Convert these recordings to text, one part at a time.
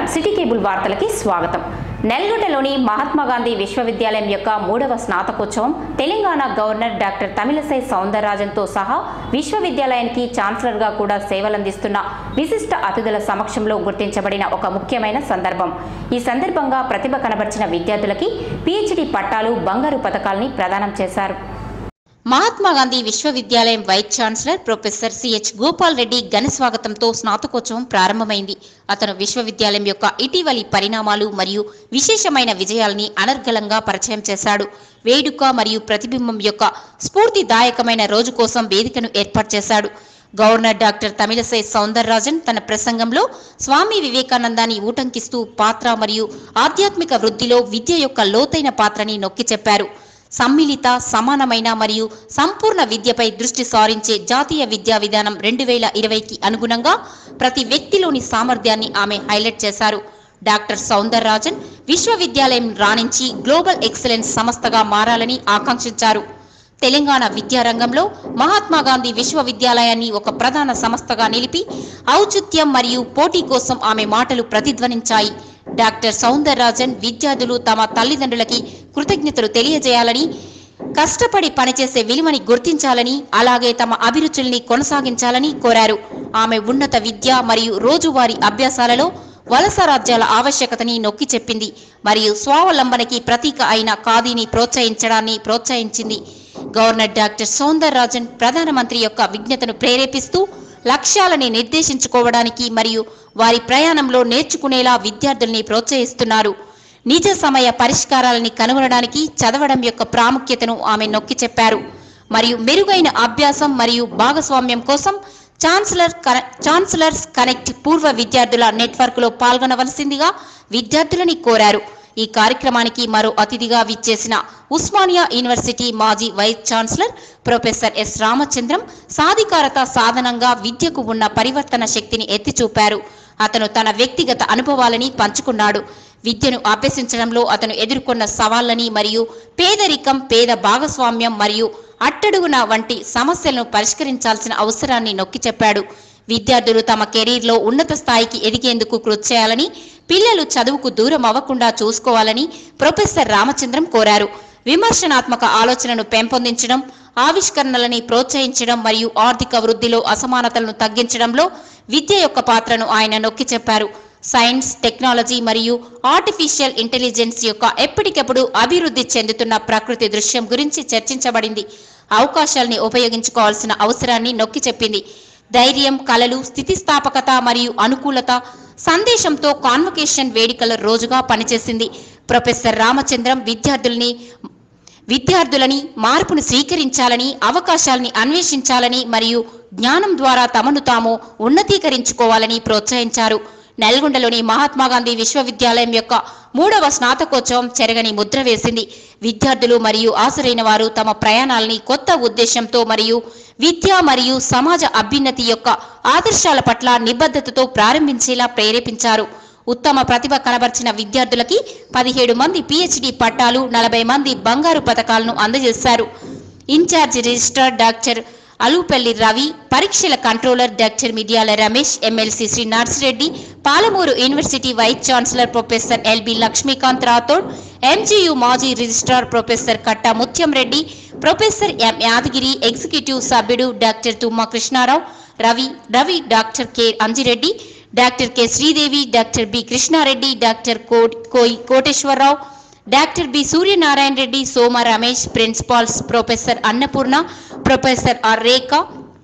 City cable వార్తలకి స్వాగతం నెల్గొండలోని మహాత్మా గాంధీ విశ్వవిద్యాలయం యొక్క మూడవ స్నాతకోత్సవం తెలంగాణ గవర్నర్ డాక్టర్ తమిళసై సౌందరరాజన్తో సహా విశ్వవిద్యాలయానికి ఛాన్సలర్గా కూడా సేవలందిస్తున్న విశిష్ట అతిథుల సమక్షంలో గుర్తించబడిన ఒక ముఖ్యమైన సందర్భం ఈ సందర్భంగా ప్రతిభ కనబర్చిన విద్యార్థులకి పిహెచ్డి పట్టాలు బంగారు పథకాల్ని ప్రదానం చేశారు మహాత్మా గాంధీ విశ్వవిద్యాలయం vice chancellor professor CH Gopal Reddy ఘన స్వాగతంతో స్నాతకోత్సవం ప్రారంభమైంది అతను విశ్వవిద్యాలయం యొక్క ఇటీవలి పరిణామాలు మరియు విశేషమైన విజయాల్ని అనర్గళంగా పరిచయం చేశాడు వేడుక మరియు ప్రతిబింబం యొక్క స్ఫూర్తిదాయకమైన రోజు కోసం వేదికను ఏర్పాటు చేశాడు గవర్నర్ డాక్టర్ తమిళసై సౌందరరాజన్ తన ప్రసంగంలో స్వామి వివేకానందాన్ని ఊటంకిస్తూ పాత్ర మరియు ఆధ్యాత్మిక వృద్ధిలో విద్య యొక్క లోతైన పాత్రని నొక్కి చెప్పారు సమ్మిళిత సమానమైన మరియు సంపూర్ణ విద్యపై దృష్టి సారించే జాతీయ విద్యా విధానం రెండు వేల ఇరవైకి అనుగుణంగా ప్రతి వ్యక్తిలోని సామర్థ్యాన్ని ఆమె హైలైట్ చేశారు డాక్టర్ సౌందరరాజన్ విశ్వవిద్యాలయం రాణించి గ్లోబల్ ఎక్సలెన్స్ సంస్థగా మారాలని ఆకాంక్షించారు తెలంగాణ విద్యారంగంలో మహాత్మా గాంధీ విశ్వవిద్యాలయాన్ని ఒక ప్రధాన సంస్థగా నిలిపి ఔచిత్యం మరియు పోటీ కోసం ఆమె మాటలు ప్రతిధ్వనించాయి డాక్టర్ సౌందరరాజన్ విద్యార్థులు తమ తల్లిదండ్రులకి కృతజ్ఞతలు తెలియజేయాలని కష్టపడి పనిచేసే విలువని గుర్తించాలని అలాగే తమ అభిరుచుల్ని కొనసాగించాలని కోరారు ఆమె ఉన్నత విద్య మరియు రోజువారీ అభ్యాసాలలో వలస రాజ్యాల ఆవశ్యకతని నొక్కి చెప్పింది మరియు స్వావలంబనకి ప్రతీక అయిన ఖాదీని ప్రోత్సహించడాన్ని ప్రోత్సహించింది గవర్నర్ డాక్టర్ సౌందర్ రాజన్ ప్రధానమంత్రి యొక్క విజ్ఞతను ప్రేరేపిస్తూ లక్ష్యాలని నిర్దేశించుకోవడానికి మరియు వారి ప్రయాణంలో నేర్చుకునేలా విద్యార్థుల్ని ప్రోత్సహిస్తున్నారు నిజ సమయ పరిష్కారాలని కనుగొనడానికి చదవడం యొక్క ప్రాముఖ్యతను ఆమె నొక్కి చెప్పారు మరియు మెరుగైన అభ్యాసం మరియు భాగస్వామ్యం కోసం ఛాన్సలర్ కన- ఛాన్సలర్స్ కనెక్ట్ పూర్వ విద్యార్థుల నెట్వర్క్లో పాల్గొనవలసిందిగా విద్యార్థులని కోరారు ఈ కార్యక్రమానికి మరో అతిథిగా విచ్చేసిన ఉస్మానియా యూనివర్సిటీ మాజీ vice chancellor professor S Ramachandram సాధికారత సాధనంగా విద్యకు ఉన్న పరివర్తన శక్తిని ఎత్తి చూపారు అతను తన వ్యక్తిగత అనుభవాలని పంచుకున్నాడు విద్యను అభ్యసించడంలో అతను ఎదుర్కొన్న సవాళ్లని మరియు పేదరికం పేద భాగస్వామ్యం మరియు అట్టడుగున వంటి సమస్యలను పరిష్కరించాల్సిన అవసరాన్ని నొక్కి చెప్పాడు విద్యార్థులు తమ కెరీర్లో ఉన్నత స్థాయికి ఎదిగేందుకు కృషి చేయాలని పిల్లలు చదువుకు దూరం అవ్వకుండా చూసుకోవాలని ప్రొఫెసర్ రామచంద్రం కోరారు విమర్శనాత్మక ఆలోచనను పెంపొందించడం ఆవిష్కరణలని ప్రోత్సహించడం మరియు ఆర్థిక వృద్ధిలో అసమానతలను తగ్గించడంలో విద్య యొక్క పాత్రను ఆయన నొక్కి చెప్పారు సైన్స్ టెక్నాలజీ మరియు ఆర్టిఫిషియల్ ఇంటెలిజెన్స్ యొక్క ఎప్పటికప్పుడు అభివృద్ధి చెందుతున్న ప్రకృతి దృశ్యం గురించి చర్చించబడింది అవకాశాల్ని ఉపయోగించుకోవాల్సిన అవసరాన్ని నొక్కి చెప్పింది ధైర్యం కలలు స్థితిస్థాపకత మరియు అనుకూలత సందేశంతో కాన్వకేషన్ వేడుకల రోజుగా పనిచేసింది ప్రొఫెసర్ రామచంద్రం విద్యార్థుల్ని విద్యార్థులని మార్పును స్వీకరించాలని అవకాశాలని అన్వేషించాలని మరియు జ్ఞానం ద్వారా తమను తాము ఉన్నతీకరించుకోవాలని ప్రోత్సహించారు నల్గొండలోని మహాత్మా గాంధీ విశ్వవిద్యాలయం యొక్క మూడవ స్నాతకోత్సవం చెరగని ముద్ర వేసింది విద్యార్థులు మరియు ఆసరైన వారు తమ ప్రయాణాలని కొత్త ఉద్దేశంతో మరియు విద్య మరియు సమాజ అభ్యున్నతి యొక్క ఆదర్శాల పట్ల నిబద్ధతతో ప్రారంభించేలా ప్రేరేపించారు ఉత్తమ ప్రతిభ కనబర్చిన విద్యార్థులకి పదిహేడు మంది పిహెచ్డి పట్టాలు నలభై మంది బంగారు పథకాలను అందజేశారు in charge registrar doctor Alupalli Ravi పరీక్షల controller doctor Midiyala Ramesh MLC Shri Narsireddy Palamuru university vice chancellor professor LB Lakshmikanth Rathod MGU మాజీ registrar professor Katta Mutyam Reddy professor M Yadagiri executive సభ్యుడు doctor Tumma Krishnarao Ravi Ravi doctor K Anjireddy doctor K Sridevi doctor B Krishnareddy doctor కోట్ కోయి Koteswararao doctor B Suryanarayana Reddy Soma Ramesh principals professor Annapurna professor R Rekha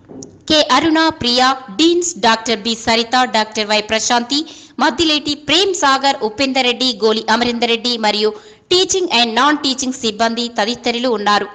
K Aruna Priya deans doctor B Saritha doctor Y Prashanthi Maddileti Prem Sagar Upender Reddy Goli Amarinder Reddy మరియు teaching and non teaching సిబ్బంది తదితరులు ఉన్నారు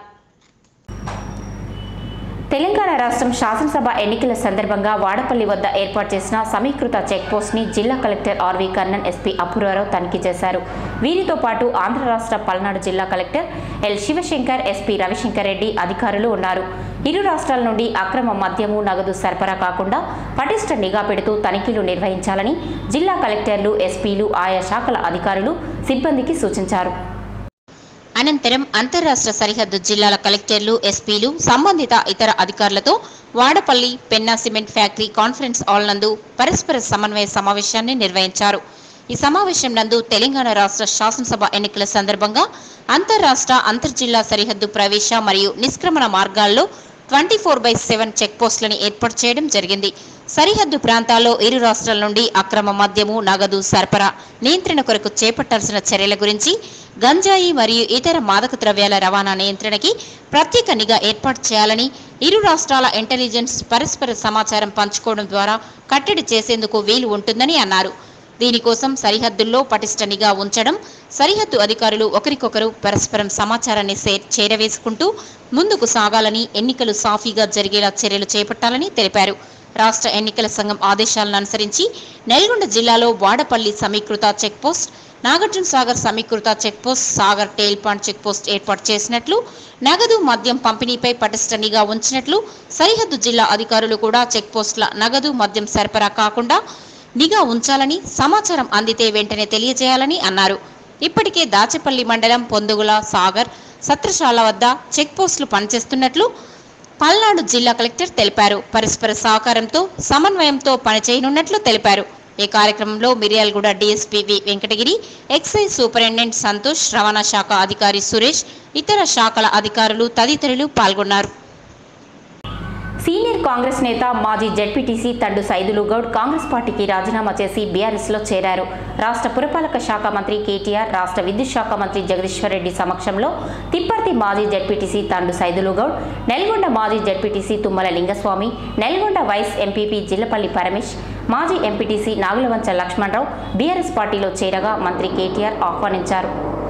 తెలంగాణ రాష్ట్రం శాసనసభ ఎన్నికల సందర్భంగా వాడపల్లి వద్ద ఏర్పాటు చేసిన సమీకృత చెక్ పోస్ట్ ని జిల్లా collector RV Karnan SP Apoorvarao తనిఖీ చేశారు వీరితో పాటు ఆంధ్ర రాష్ట్ర పల్నాడు జిల్లా collector L Sivashankar SP Ravishankar Reddy అధికారులు ఉన్నారు ఇరు రాష్ట్రాల నుండి అక్రమ మద్యము నగదు సరఫరా కాకుండా పటిష్ట నిఘా పెడుతూ తనిఖీలు నిర్వహించాలని జిల్లా కలెక్టర్లు ఎస్పీలు ఆయా శాఖల అధికారులు సిబ్బందికి సూచించారు అనంతరం అంతర్రాష్ట్ర సరిహద్దు జిల్లాల కలెక్టర్లు ఎస్పీలు సంబంధిత ఇతర అధికారులతో Vadapalli Penna cement factory conference hall నందు పరస్పర సమన్వయ సమావేశాన్ని నిర్వహించారు ఈ సమావేశం నందు తెలంగాణ రాష్ట్ర శాసనసభ ఎన్నికల సందర్భంగా అంతర్రాష్ట్ర అంతర్జిల్లా సరిహద్దు ప్రవేశ మరియు నిష్క్రమణ మార్గాల్లో twenty four by seven check పోస్టులను ఏర్పాటు చేయడం జరిగింది సరిహద్దు ప్రాంతాల్లో ఇరు రాష్ట్రాల నుండి అక్రమ మద్యము నగదు సరఫరా నియంత్రణ కొరకు చేపట్టాల్సిన చర్యల గురించి గంజాయి మరియు ఇతర మాదక ద్రవ్యాల రవాణా నియంత్రణకి ప్రత్యేక నిఘా ఏర్పాటు చేయాలని ఇరు రాష్ట్రాల ఇంటెలిజెన్స్ పరస్పర సమాచారం పంచుకోవడం ద్వారా కట్టడి చేసేందుకు వీలు ఉంటుందని అన్నారు దీనికోసం సరిహద్దుల్లో పటిష్ట నిఘా ఉంచడం సరిహద్దు అధికారులు ఒకరికొకరు పరస్పరం సమాచారాన్ని సే- చేరవేసుకుంటూ ముందుకు సాగాలని ఎన్నికలు సాఫీగా జరిగేలా చర్యలు చేపట్టాలని తెలిపారు రాష్ట్ర ఎన్నికల సంఘం ఆదేశాలను అనుసరించి నల్గొండ జిల్లాలో వాడపల్లి సమీకృత చెక్పోస్ట్ నాగార్జున సాగర్ సమీకృత check post Sagar tail pond check post ఏర్పాటు చేసినట్లు నగదు మద్యం పంపిణీపై పటిష్ట నిఘా ఉంచినట్లు సరిహద్దు జిల్లా అధికారులు కూడా చెక్పోస్టుల నగదు మద్యం సరఫరా కాకుండా నిఘా ఉంచాలని సమాచారం అందితే వెంటనే తెలియజేయాలని అన్నారు ఇప్పటికే దాచేపల్లి మండలం పొందుగుల సాగర్ సత్రశాల వద్ద చెక్ పోస్టులు పనిచేస్తున్నట్లు పల్నాడు జిల్లా కలెక్టర్ తెలిపారు పరస్పర సహకారంతో సమన్వయంతో పనిచేయనున్నట్లు తెలిపారు ఈ కార్యక్రమంలో Miryalaguda DSP V Venkatagiri excise superintendent Santosh రవాణా శాఖ అధికారి సురేష్ ఇతర శాఖల అధికారులు తదితరులు పాల్గొన్నారు సీనియర్ కాంగ్రెస్ నేత మాజీ జడ్పీటీసీ తండు సైదులు గౌడ్ కాంగ్రెస్ పార్టీకి రాజీనామా చేసి బీఆర్ఎస్లో చేరారు రాష్ట్ర పురపాలక శాఖ మంత్రి కేటీఆర్ రాష్ట్ర విద్యుత్ శాఖ మంత్రి జగదీశ్వర్ రెడ్డి సమక్షంలో తిప్పర్తి మాజీ జడ్పీటీసీ తండు సైదులు గౌడ్ నెల్గొండ మాజీ ZPTC Tummala Lingaswamy Nalgonda vice MPP Jillapalli Paramesh మాజీ ఎంపీటీసీ నాగులవంచ లక్ష్మణరావు బీఆర్ఎస్ పార్టీలో చేరగా మంత్రి కేటీఆర్ ఆహ్వానించారు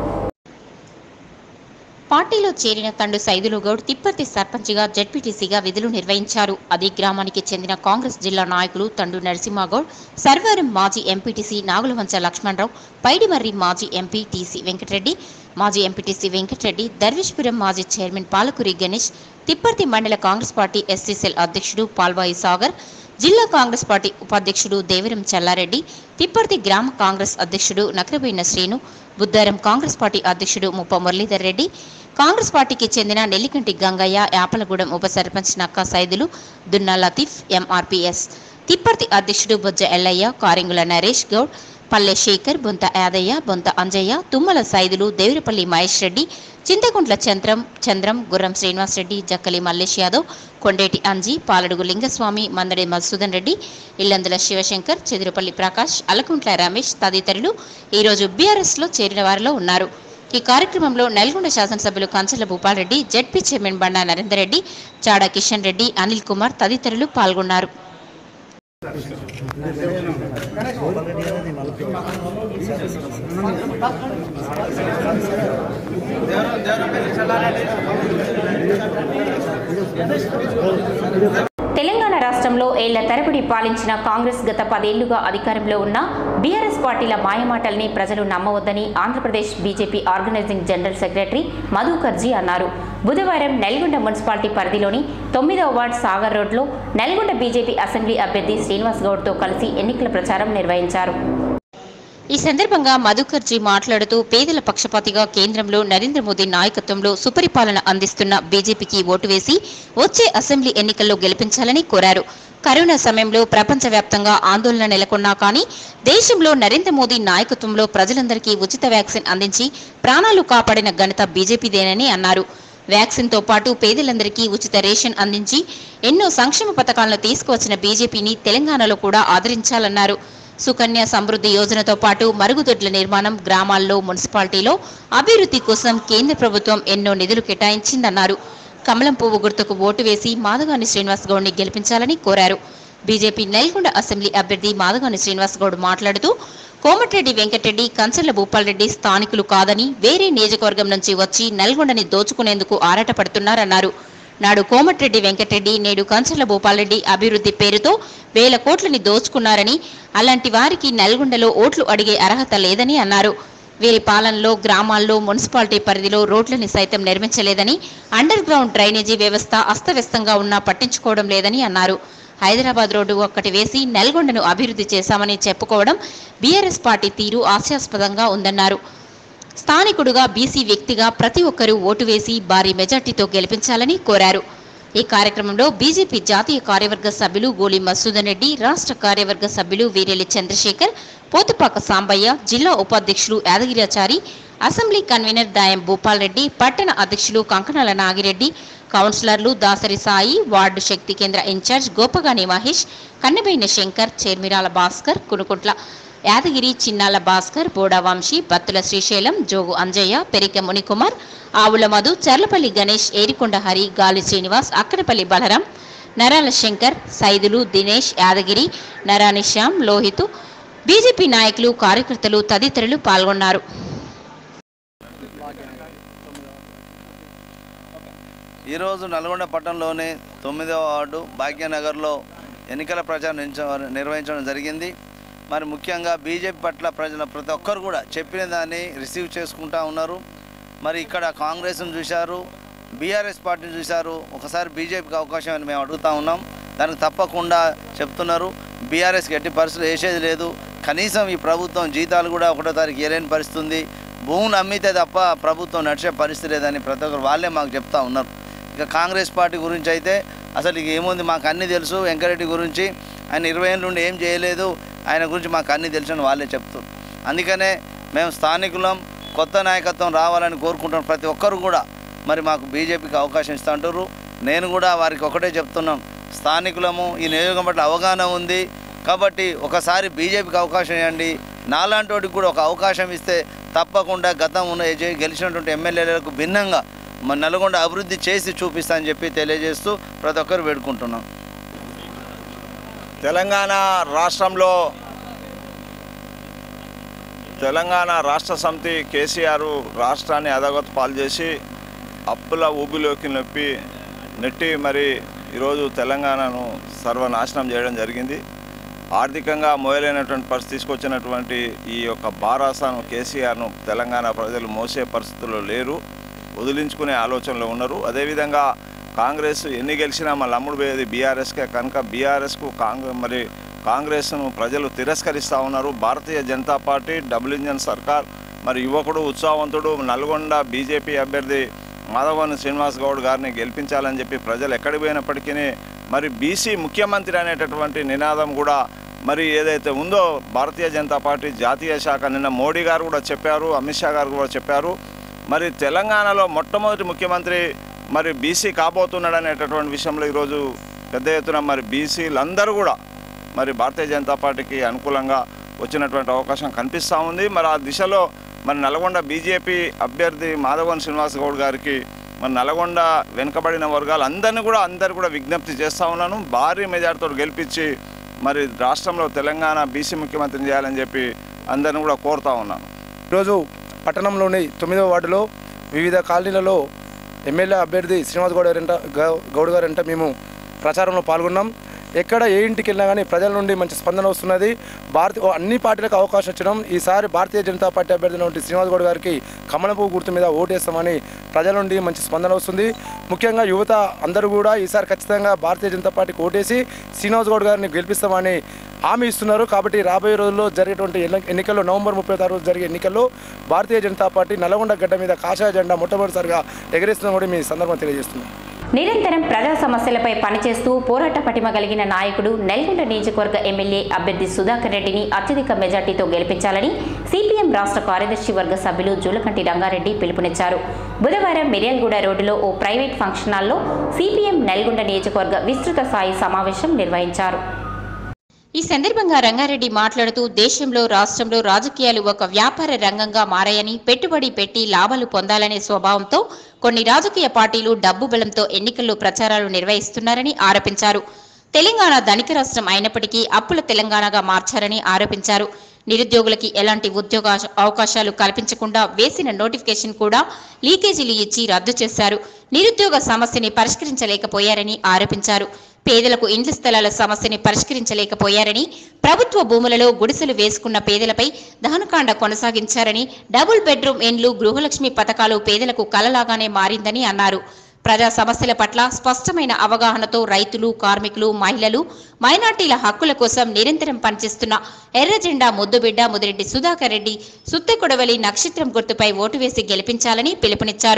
పార్టీలో చేరిన తండు సైదులు గౌడ్ తిప్పర్తి సర్పంచ్గా జడ్పీటీసీగా విధులు నిర్వహించారు అదే గ్రామానికి చెందిన కాంగ్రెస్ జిల్లా నాయకులు తండు నరసింహగౌడ్ సర్వారం మాజీ ఎంపీటీసీ నాగులవంచ లక్ష్మణరావు పైడిమర్రి మాజీ ఎంపీ టీసీ వెంకటరెడ్డి మాజీ ఎంపీటీసీ వెంకటరెడ్డి దర్వేష్పురం మాజీ చైర్మన్ పాలకురి గణేష్ తిప్పర్తి మండల కాంగ్రెస్ పార్టీ ఎస్సీసెల్ అధ్యక్షుడు పాల్వాయి సాగర్ జిల్లా కాంగ్రెస్ పార్టీ ఉపాధ్యక్షుడు దేవరం చల్లారెడ్డి తిప్పర్తి గ్రామ కాంగ్రెస్ అధ్యక్షుడు నకరబోయిన శ్రీను బుద్దారం కాంగ్రెస్ పార్టీ అధ్యక్షుడు ముప్ప మురళీధర్ రెడ్డి కాంగ్రెస్ పార్టీకి చెందిన నెల్లికంటి గంగయ్య యాపలగూడెం ఉప సర్పంచ్ నక్కా సైదులు దున్నా లతీఫ్ ఎంఆర్పీఎస్ తిప్పర్తి అధ్యక్షుడు బొజ్జ ఎల్లయ్య కారింగుల నరేష్ గౌడ్ పల్లె శేఖర్ బొంత యాదయ్య బొంత అంజయ్య తుమ్మల సైదులు దేవిరపల్లి మహేష్ రెడ్డి చింతకుంట్ల చంద్రం చంద్రం గుర్రం శ్రీనివాస్ రెడ్డి జక్కలి మల్లేష్ యాదవ్ కొండేటి అంజి పాలడుగు లింగస్వామి మందడి మధుసూదన్ రెడ్డి ఇల్లందుల శివశంకర్ చెదురుపల్లి ప్రకాష్ అలకుంట్ల రమేష్ తదితరులు ఈరోజు బీఆర్ఎస్లో చేరిన వారిలో ఉన్నారు ఈ కార్యక్రమంలో నల్గొండ శాసనసభ్యులు కంచల భూపాల్రెడ్డి జడ్పీ చైర్మన్ బండా నరేందర్ రెడ్డి చాడా కిషన్ రెడ్డి అనిల్ కుమార్ తదితరులు పాల్గొన్నారు తెలంగాణ రాష్ట్రంలో ఏళ్ల తరబడి పాలించిన కాంగ్రెస్ గత పదేళ్లుగా అధికారంలో ఉన్న బీఆర్ఎస్ పార్టీల మాయమాటల్ని ప్రజలు నమ్మవద్దని Andhra Pradesh BJP organising general secretary Madhukarji అన్నారు బుధవారం నల్గొండ మున్సిపాలిటీ పరిధిలోని తొమ్మిదవ వార్డ్ సాగర్ రోడ్లో నల్గొండ బీజేపీ అసెంబ్లీ అభ్యర్థి శ్రీనివాస్ గౌడ్తో కలిసి ఎన్నికల ప్రచారం నిర్వహించారు ఈ సందర్భంగా మధుకర్జీ మాట్లాడుతూ పేదల పక్షపాతిగా కేంద్రంలో నరేంద్ర మోదీ నాయకత్వంలో సుపరిపాలన అందిస్తున్న బీజేపీకి ఓటు వేసి వచ్చే అసెంబ్లీ ఎన్నికల్లో గెలిపించాలని కోరారు కరోనా సమయంలో ప్రపంచవ్యాప్తంగా ఆందోళన నెలకొన్నా కానీ దేశంలో నరేంద్ర మోదీ నాయకత్వంలో ప్రజలందరికీ ఉచిత వ్యాక్సిన్ అందించి ప్రాణాలు కాపాడిన ఘనత బీజేపీదేనని అన్నారు వ్యాక్సిన్తో పాటు పేదలందరికీ ఉచిత రేషన్ అందించి ఎన్నో సంక్షేమ పథకాలను తీసుకువచ్చిన బీజేపీని తెలంగాణలో కూడా ఆదరించాలన్నారు సుకన్య సమృద్ధి యోజనతో పాటు మరుగుదొడ్ల నిర్మాణం గ్రామాల్లో మున్సిపాలిటీలో అభివృద్ధి కోసం కేంద్ర ప్రభుత్వం ఎన్నో నిధులు కేటాయించిందన్నారు కమలం పువ్వు గుర్తుకు ఓటు వేసి మాదగాని శ్రీనివాస్ గౌడ్ని గెలిపించాలని కోరారు బీజేపీ నల్గొండ అసెంబ్లీ అభ్యర్థి మాదగాని శ్రీనివాస్ గౌడ్ మాట్లాడుతూ కోమటిరెడ్డి వెంకటరెడ్డి కంచర్ల భూపాల్రెడ్డి స్థానికులు కాదని వేరే నియోజకవర్గం నుంచి వచ్చి నల్గొండని దోచుకునేందుకు ఆరాటపడుతున్నారన్నారు నాడు కోమటిరెడ్డి వెంకటరెడ్డి నేడు కంచర్ల భూపాల్రెడ్డి అభివృద్ధి పేరుతో వేల కోట్లని దోచుకున్నారని అలాంటి వారికి నల్గొండలో ఓట్లు అడిగే అర్హత లేదని అన్నారు వీరి పాలనలో గ్రామాల్లో మున్సిపాలిటీ పరిధిలో రోడ్లని సైతం నిర్మించలేదని అండర్ గ్రౌండ్ డ్రైనేజీ వ్యవస్థ అస్తవ్యస్తంగా ఉన్నా పట్టించుకోవడం లేదని అన్నారు హైదరాబాద్ రోడ్డు ఒక్కటి వేసి నల్గొండను అభివృద్ధి చేశామని చెప్పుకోవడం బీఆర్ఎస్ పార్టీ తీరు హాస్యాస్పదంగా ఉందన్నారు స్థానికుడుగా బీసీ వ్యక్తిగా ప్రతి ఒక్కరూ ఓటు వేసి భారీ మెజార్టీతో గెలిపించాలని కోరారు ఈ కార్యక్రమంలో బీజేపీ జాతీయ కార్యవర్గ సభ్యులు గోలి మసూదన్ రెడ్డి రాష్ట్ర కార్యవర్గ సభ్యులు వీరెల్లి చంద్రశేఖర్ పోతుపాక సాంబయ్య జిల్లా ఉపాధ్యక్షులు యాదగిరాచారి అసెంబ్లీ కన్వీనర్ దాయం భూపాల్ రెడ్డి పట్టణ అధ్యక్షులు కంకణాల నాగిరెడ్డి కౌన్సిలర్లు దాసరి సాయి వార్డు శక్తి కేంద్ర ఇన్ఛార్జ్ గోపగాని మహేష్ కన్నబైన శంకర్ చేర్మిరాల భాస్కర్ కునుకుంట్ల యాదగిరి చిన్నాల భాస్కర్ బోడావంశీ బత్తుల శ్రీశైలం జోగు అంజయ్య పెరికె మునికుమార్ ఆవుల మధు చర్లపల్లి గణేష్ ఏరికొండ హరి గాలి శ్రీనివాస్ అక్కడపల్లి బలరాం నరాల శంకర్ సైదులు దినేష్ యాదగిరి నరాని శ్యామ్ లోహితు బీజేపీ నాయకులు కార్యకర్తలు తదితరులు పాల్గొన్నారు ఈరోజు నల్గొండ పట్టణంలోని తొమ్మిదవ వార్డు భాగ్యనగర్లో ఎన్నికల ప్రచారం నిర్చ- నిర్వహించడం జరిగింది మరి ముఖ్యంగా బీజేపీ పట్ల ప్రజల ప్రతి ఒక్కరు కూడా చెప్పిన దాన్ని రిసీవ్ చేసుకుంటా ఉన్నారు మరి ఇక్కడ కాంగ్రెస్ను చూశారు బీఆర్ఎస్ పార్టీని చూశారు ఒకసారి బీజేపీకి అవకాశం అని మేము అడుగుతా ఉన్నాం దానికి తప్పకుండా చెప్తున్నారు బీఆర్ఎస్కి ఎట్టి పరిస్థితులు వేసేది లేదు కనీసం ఈ ప్రభుత్వం జీతాలు కూడా ఒకటో తారీఖు ఇవ్వలేని పరిస్థితి ఉంది భూములు అమ్మితే తప్ప ప్రభుత్వం నడిచే పరిస్థితి లేదని ప్రతి ఒక్కరు వాళ్ళే మాకు చెప్తా ఉన్నారు ఇక కాంగ్రెస్ పార్టీ గురించి అయితే అసలు ఇక ఏముంది మాకు అన్నీ తెలుసు వెంకరెడ్డి గురించి ఆయన ఇరవై ఏళ్ళ నుండి ఏం చేయలేదు ఆయన గురించి మాకు అన్నీ తెలుసు అని వాళ్ళే చెప్తారు అందుకనే మేము స్థానికులం కొత్త నాయకత్వం రావాలని కోరుకుంటున్నాం ప్రతి ఒక్కరు కూడా మరి మాకు బీజేపీకి అవకాశం ఇస్తా అంటారు నేను కూడా వారికి ఒకటే చెప్తున్నాం స్థానికులము ఈ నియోజకం పట్ల అవగాహన ఉంది కాబట్టి ఒకసారి బీజేపీకి అవకాశం ఇవ్వండి నాలాంటి వాడికి కూడా ఒక అవకాశం ఇస్తే తప్పకుండా గతం ఉన్న ఏ- గెలిచినటువంటి ఎమ్మెల్యేలకు భిన్నంగా మన నల్గొండ అభివృద్ధి చేసి చూపిస్తా అని చెప్పి తెలియజేస్తూ ప్రతి ఒక్కరు వేడుకుంటున్నాం తెలంగాణ రాష్ట్రంలో తెలంగాణ రాష్ట్ర సమితి కేసీఆర్ రాష్ట్రాన్ని అధగత పాలు చేసి అప్పుల ఊబిలోకి నొప్పి నెట్టి మరి ఈరోజు తెలంగాణను సర్వనాశనం చేయడం జరిగింది ఆర్థికంగా మోయలేనటువంటి పరిస్థితి తీసుకొచ్చినటువంటి ఈ యొక్క బారాసాను కేసీఆర్ను తెలంగాణ ప్రజలు మోసే పరిస్థితుల్లో లేరు వదిలించుకునే ఆలోచనలో ఉన్నారు అదేవిధంగా కాంగ్రెస్ ఎన్ని గెలిచినా మళ్ళీ అమ్ముడు పోయేది బీఆర్ఎస్కే కనుక బీఆర్ఎస్కు కాంగ్రెస్ మరి కాంగ్రెస్ను ప్రజలు తిరస్కరిస్తూ ఉన్నారు Bharatiya Janata party double engine సర్కార్ మరి యువకుడు ఉత్సాహవంతుడు నల్గొండ బీజేపీ అభ్యర్థి మాధవన్ శ్రీనివాస్ గౌడ్ గారిని గెలిపించాలని చెప్పి ప్రజలు ఎక్కడికి పోయినప్పటికీ మరి బీసీ ముఖ్యమంత్రి అనేటటువంటి నినాదం కూడా మరి ఏదైతే ఉందో భారతీయ జనతా పార్టీ జాతీయ శాఖ నిన్న మోడీ గారు కూడా చెప్పారు అమిత్ షా గారు కూడా చెప్పారు మరి తెలంగాణలో మొట్టమొదటి ముఖ్యమంత్రి మరి బీసీ కాబోతున్నాడు అనేటటువంటి విషయంలో ఈరోజు పెద్ద ఎత్తున మరి బీసీలందరూ కూడా మరి భారతీయ జనతా పార్టీకి అనుకూలంగా వచ్చినటువంటి అవకాశం కనిపిస్తూ ఉంది మరి ఆ దిశలో మరి నల్గొండ బీజేపీ అభ్యర్థి మాధవన్ శ్రీనివాస్ గౌడ్ గారికి మరి నల్గొండ వెనుకబడిన వర్గాలు అందరినీ కూడా అందరు కూడా విజ్ఞప్తి చేస్తూ ఉన్నాను భారీ మెజార్టీతో గెలిపించి మరి రాష్ట్రంలో తెలంగాణ బీసీ ముఖ్యమంత్రిని చేయాలని చెప్పి అందరిని కూడా కోరుతా ఉన్నాను ఈరోజు పట్టణంలోని తొమ్మిదవ వార్డులో వివిధ కాలనీలలో ఎమ్మెల్యే అభ్యర్థి శ్రీనివాస్ గౌడ్ గారంట గౌ- గౌడ్ గారంట మేము ప్రచారంలో పాల్గొన్నాం ఎక్కడ ఏ ఇంటికి వెళ్ళినా కానీ ప్రజల నుండి మంచి స్పందన వస్తున్నది భారత అన్ని పార్టీలకు అవకాశం ఇచ్చడం ఈసారి భారతీయ జనతా పార్టీ అభ్యర్థి నుండి శ్రీనివాస్ గౌడ్ గారికి కమలపు గుర్తు మీద ఓటేస్తామని ప్రజల నుండి మంచి స్పందన వస్తుంది ముఖ్యంగా యువత అందరూ కూడా ఈసారి ఖచ్చితంగా భారతీయ జనతా పార్టీకి ఓటేసి శ్రీనివాస్ గౌడ్ గారిని గెలిపిస్తామని హామీ ఇస్తున్నారు కాబట్టి రాబోయే రోజుల్లో జరిగేటువంటి ఎన్ని- ఎన్నికల్లో నవంబర్ ముప్పై తారీఖు జరిగే ఎన్నికల్లో భారతీయ జనతా పార్టీ నల్గొండ గడ్డ మీద కాషాయ జెండా మొట్టమొదటిసారిగా ఎగరేస్తుందని కూడా మీ సందర్భం తెలియజేస్తున్నాం నిరంతరం ప్రజా సమస్యలపై పనిచేస్తూ పోరాట పటిమ కలిగిన నాయకుడు నల్గొండ నియోజకవర్గ ఎమ్మెల్యే అభ్యర్థి సుధాకర్ రెడ్డిని అత్యధిక మెజార్టీతో గెలిపించాలని సిపిఎం రాష్ట్ర కార్యదర్శి వర్గ సభ్యులు జూలకంటి రంగారెడ్డి పిలుపునిచ్చారు బుధవారం మిర్యాలగూడ రోడ్డులో ఓ ప్రైవేట్ ఫంక్షన్ హాల్లో సిపిఎం నల్గొండ నియోజకవర్గ విస్తృత స్థాయి సమావేశం నిర్వహించారు ఈ సందర్భంగా రంగారెడ్డి మాట్లాడుతూ దేశంలో రాష్ట్రంలో రాజకీయాలు ఒక వ్యాపార రంగంగా మారాయని పెట్టుబడి పెట్టి లాభాలు పొందాలనే స్వభావంతో కొన్ని రాజకీయ పార్టీలు డబ్బు బలంతో ఎన్నికల్లో ప్రచారాలు నిర్వహిస్తున్నారని ఆరోపించారు తెలంగాణ ధనిక రాష్ట్రం అయినప్పటికీ అప్పుల తెలంగాణగా మార్చారని ఆరోపించారు నిరుద్యోగులకి ఎలాంటి ఉద్యోగ అవకాశాలు కల్పించకుండా వేసిన నోటిఫికేషన్ కూడా లీకేజీలు ఇచ్చి రద్దు చేశారు నిరుద్యోగ సమస్యని పరిష్కరించలేకపోయారని ఆరోపించారు పేదలకు ఇండ్ల స్థలాల సమస్యని పరిష్కరించలేకపోయారని ప్రభుత్వ భూములలో గుడిసెలు వేసుకున్న పేదలపై దహనకాండ కొనసాగించారని డబుల్ బెడ్రూమ్ ఇండ్లు గృహలక్ష్మి పథకాలు పేదలకు కలలాగానే మారిందని అన్నారు ప్రజా సమస్యల పట్ల స్పష్టమైన అవగాహనతో రైతులు కార్మికులు మహిళలు మైనార్టీల హక్కుల కోసం నిరంతరం పనిచేస్తున్న ఎర్రజెండా ముద్దుబిడ్డ ముదిరెడ్డి సుధాకర్ రెడ్డి సుత్తెకొడవలి నక్షత్రం గుర్తుపై ఓటు వేసి గెలిపించాలని పిలుపునిచ్చారు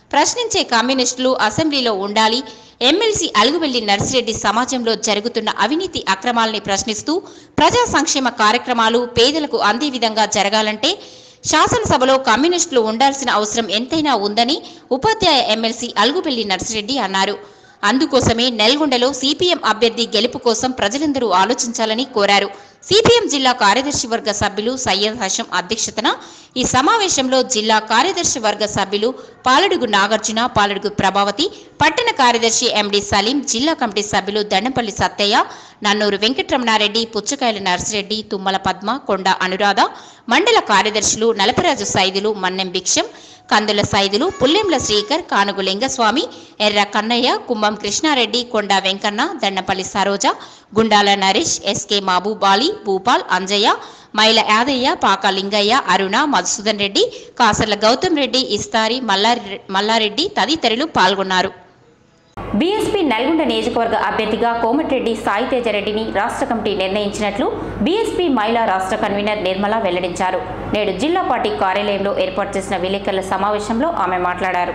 ప్రశ్నించే కమ్యూనిస్టులు అసెంబ్లీలో ఉండాలి ఎమ్మెల్సీ అలుగువెల్లి నర్సిరెడ్డి సమాజంలో జరుగుతున్న అవినీతి అక్రమాలని ప్రశ్నిస్తూ ప్రజా సంక్షేమ కార్యక్రమాలు పేదలకు అందే విధంగా జరగాలంటే శాసనసభలో కమ్యూనిస్టులు ఉండాల్సిన అవసరం ఎంతైనా ఉందని ఉపాధ్యాయ ఎమ్మెల్సీ అలుగుబెల్లి నర్సిరెడ్డి అన్నారు అందుకోసమే నల్గొండలో సిపిఎం అభ్యర్థి గెలుపు కోసం ప్రజలందరూ ఆలోచించాలని కోరారు సిపిఎం జిల్లా కార్యదర్శి వర్గ సభ్యులు సయ్యద్ హషం అధ్యక్షతన ఈ సమావేశంలో జిల్లా కార్యదర్శి వర్గ సభ్యులు పాలడుగు నాగార్జున పాలడుగు ప్రభావతి పట్టణ కార్యదర్శి ఎండి సలీం జిల్లా కమిటీ సభ్యులు దండపల్లి సత్తయ్య నన్నూరు వెంకటరమణారెడ్డి పుచ్చకాయల నర్సిరెడ్డి తుమ్మల పద్మ కొండ అనురాధ మండల కార్యదర్శులు నలపరాజు సైదులు మన్నెం భిక్షం కందుల సైదులు పుల్లెంల శ్రీకర్ కానుగు లింగస్వామి ఎర్ర కన్నయ్య కుంభం కృష్ణారెడ్డి కొండ వెంకన్న దండపల్లి సరోజ గుండాల నరేష్ ఎస్కే మహబూబాలి భూపాల్ అంజయ్య మైల యాదయ్య పాక లింగయ్య అరుణ మధుసూదన్ రెడ్డి కాసర్ల గౌతమ్ రెడ్డి ఇస్తారి మల్లారె మల్లారెడ్డి తదితరులు పాల్గొన్నారు బీఎస్పీ నల్గొండ నియోజకవర్గ అభ్యర్థిగా కోమటిరెడ్డి సాయి తేజరెడ్డిని రాష్ట్ర కమిటీ నిర్ణయించినట్లు బీఎస్పీ మహిళా రాష్ట్ర కన్వీనర్ నిర్మల వెల్లడించారు నేడు జిల్లా పార్టీ కార్యాలయంలో ఏర్పాటు చేసిన విలేకరుల సమావేశంలో ఆమె మాట్లాడారు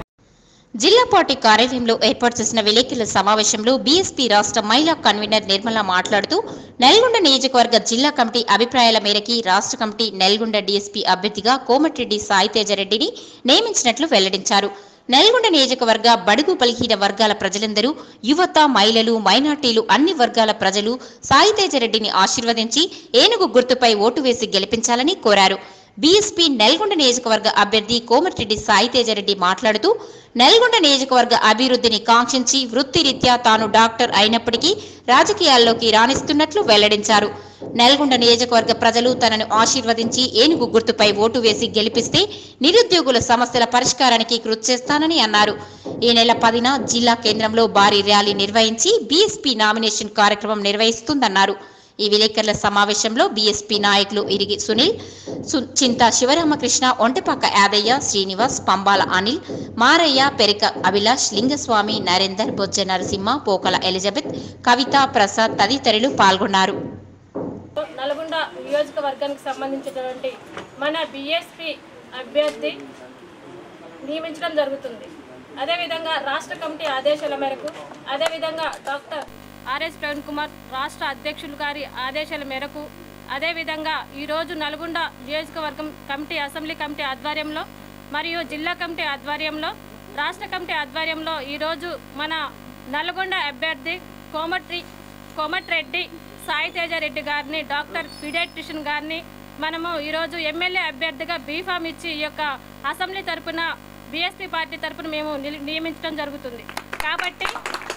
జిల్లా పార్టీ కార్యాలయంలో ఏర్పాటు చేసిన విలేకరుల సమావేశంలో బీఎస్పీ రాష్ట్ర మహిళా కన్వీనర్ నిర్మల మాట్లాడుతూ నల్గొండ నియోజకవర్గ జిల్లా కమిటీ అభిప్రాయాల మేరకి రాష్ట్ర కమిటీ నల్గొండ డీఎస్పీ అభ్యర్థిగా కోమటిరెడ్డి సాయి తేజరెడ్డిని నియమించినట్లు వెల్లడించారు నల్గొండ నియోజకవర్గ బడుగు బలహీన వర్గాల ప్రజలందరూ యువత మహిళలు మైనార్టీలు అన్ని వర్గాల ప్రజలు సాయి తేజరెడ్డిని ఆశీర్వదించి ఏనుగు గుర్తుపై ఓటు వేసి గెలిపించాలని కోరారు బీఎస్పీ నల్గొండ నియోజకవర్గ అభ్యర్థి కోమటిరెడ్డి సాయి తేజరెడ్డి మాట్లాడుతూ నల్గొండ నియోజకవర్గ అభివృద్ధిని కాంక్షించి వృత్తిరీత్యా తాను డాక్టర్ అయినప్పటికీ రాజకీయాల్లోకి రాణిస్తున్నట్లు వెల్లడించారు నల్గొండ నియోజకవర్గ ప్రజలు తనను ఆశీర్వదించి ఏనుగు గుర్తుపై ఓటు వేసి గెలిపిస్తే నిరుద్యోగుల సమస్యల పరిష్కారానికి కృషి చేస్తానని అన్నారు ఈ నెల పదిన జిల్లా కేంద్రంలో భారీ ర్యాలీ నిర్వహించి బీఎస్పీ నామినేషన్ కార్యక్రమం నిర్వహిస్తుందన్నారు ఈ విలేకరుల సమావేశంలో బీఎస్పీ నాయకులు ఇరిగి సునీల్ సు- చింతా శివరామకృష్ణ ఒంటెపాక యాదయ్య శ్రీనివాస్ పంబాల అనిల్ మారయ్య పెరిక అభిలాష్ లింగస్వామి నరేందర్ బొజ్జ నరసింహ పోకల ఎలిజబెత్ కవిత ప్రసాద్ తదితరులు పాల్గొన్నారు నల్గొండ నియోజకవర్గానికి సంబంధించినటువంటి మన బిఎస్పి అభ్యర్థి నియమించడం జరుగుతుంది అదేవిధంగా రాష్ట్ర కమిటీ ఆదేశాల మేరకు అదేవిధంగా డాక్టర్ ఆర్ఎస్ ప్రవీణ్ కుమార్ రాష్ట్ర అధ్యక్షులు గారి ఆదేశాల మేరకు అదేవిధంగా ఈరోజు నల్గొండ నియోజకవర్గం కమిటీ అసెంబ్లీ కమిటీ ఆధ్వర్యంలో మరియు జిల్లా కమిటీ ఆధ్వర్యంలో రాష్ట్ర కమిటీ ఆధ్వర్యంలో ఈరోజు మన నల్గొండ అభ్యర్థి కోమట్రి కోమటిరెడ్డి సాయి తేజారెడ్డి గారిని డాక్టర్ పీడియాట్రిషియన్ గారిని మనము ఈరోజు ఎమ్మెల్యే అభ్యర్థిగా బీఫామ్ ఇచ్చి ఈ యొక్క అసెంబ్లీ తరపున బీఎస్పీ పార్టీ తరపున మేము నిలి- నియమించడం జరుగుతుంది కాబట్టి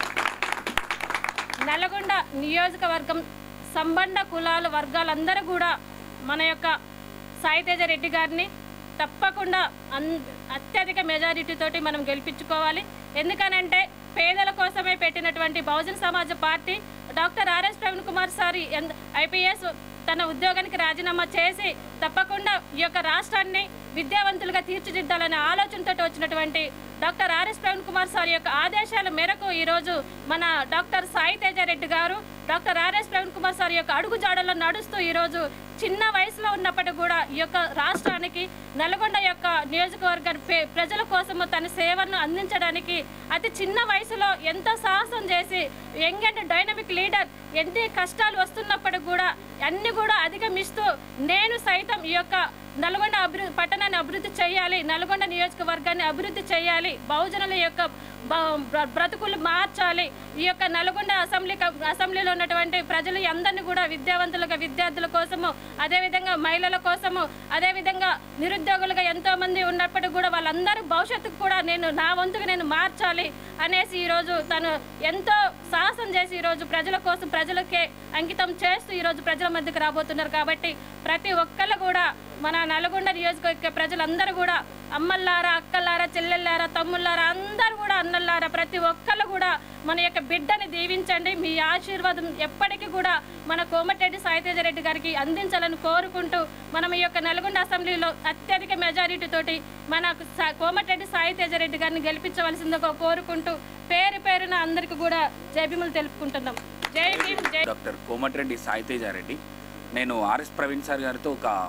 నల్గొండ నియోజకవర్గం సంబంధ కులాల వర్గాలందరూ కూడా మన యొక్క సాయితేజ రెడ్డి గారిని తప్పకుండా అన్ అత్యధిక మెజారిటీ తోటి మనం గెలిపించుకోవాలి ఎందుకనంటే పేదల కోసమే పెట్టినటువంటి Bahujan Samaj party doctor RS Praveen Kumar సారి ఐపీఎస్ తన ఉద్యోగానికి రాజీనామా చేసి తప్పకుండా ఈ యొక్క రాష్ట్రాన్ని విద్యావంతులుగా తీర్చిదిద్దాలనే ఆలోచనతో వచ్చినటువంటి doctor RS Praveen Kumar sir యొక్క ఆదేశాల మేరకు ఈరోజు మన డాక్టర్ సాయి తేజారెడ్డి గారు doctor RS Praveen Kumar sir యొక్క అడుగు జాడల్లో నడుస్తూ ఈరోజు చిన్న వయసులో ఉన్నప్పటికీ కూడా ఈ యొక్క రాష్ట్రానికి నల్గొండ యొక్క నియోజకవర్గ పే- ప్రజల కోసము తన సేవను అందించడానికి అతి చిన్న వయసులో ఎంతో సాహసం చేసి యంగ్ అండ్ డైనమిక్ లీడర్ ఎన్ని కష్టాలు వస్తున్నప్పటికి కూడా అన్ని కూడా అధిగమిస్తూ నేను సైతం ఈ యొక్క నల్గొండ అభివృద్ధి పట్టణాన్ని అభివృద్ధి చేయాలి నల్గొండ నియోజకవర్గాన్ని అభివృద్ధి చేయాలి బహుజనుల యొక్క బ- బ్ర- బ్రతుకులు మార్చాలి ఈ యొక్క నల్గొండ అసెంబ్లీ క- అసెంబ్లీలో ఉన్నటువంటి ప్రజలు అందరినీ కూడా విద్యావంతులుగా విద్యార్థుల కోసము అదేవిధంగా మహిళల కోసము అదేవిధంగా నిరుద్యోగులుగా ఎంతో మంది ఉన్నప్పటికీ కూడా వాళ్ళందరూ భవిష్యత్తుకు కూడా నేను నా వంతుగా నేను మార్చాలి అనేసి ఈరోజు తను ఎంతో సాహసం చేసి ఈరోజు ప్రజల కోసం ప్రజలకే అంకితం చేస్తూ ఈరోజు ప్రజల మధ్యకు రాబోతున్నారు కాబట్టి ప్రతి ఒక్కళ్ళు కూడా మన నల్గొండ నియోజకవర్గ ప్రజలందరూ కూడా అమ్మల్లారా అక్కల్లారా చెల్లెల్లారా తమ్ముళ్ళారా అందరూ కూడా అన్నల్లారా ప్రతి ఒక్కళ్ళు కూడా మన యొక్క బిడ్డని దీవించండి మీ ఆశీర్వాదం ఎప్పటికీ కూడా మన కోమటిరెడ్డి సాయితేజరెడ్డి గారికి అందించాలని కోరుకుంటూ మనం ఈ యొక్క నల్గొండ అసెంబ్లీలో అత్యధిక మెజారిటీ తోటి మన సా- కోమటిరెడ్డి సాయితేజరెడ్డి గారిని గెలిపించవలసిందిగా కోరుకుంటూ పేరు పేరున అందరికీ కూడా జైభీములు తెలుపుకుంటున్నాం జై భీమ్ జై డాక్టర్ కోమటిరెడ్డి సాయితేజారెడ్డి నేను ఆర్ఎస్ ప్రవీణ్ సార్ గారితో ఒక ఒక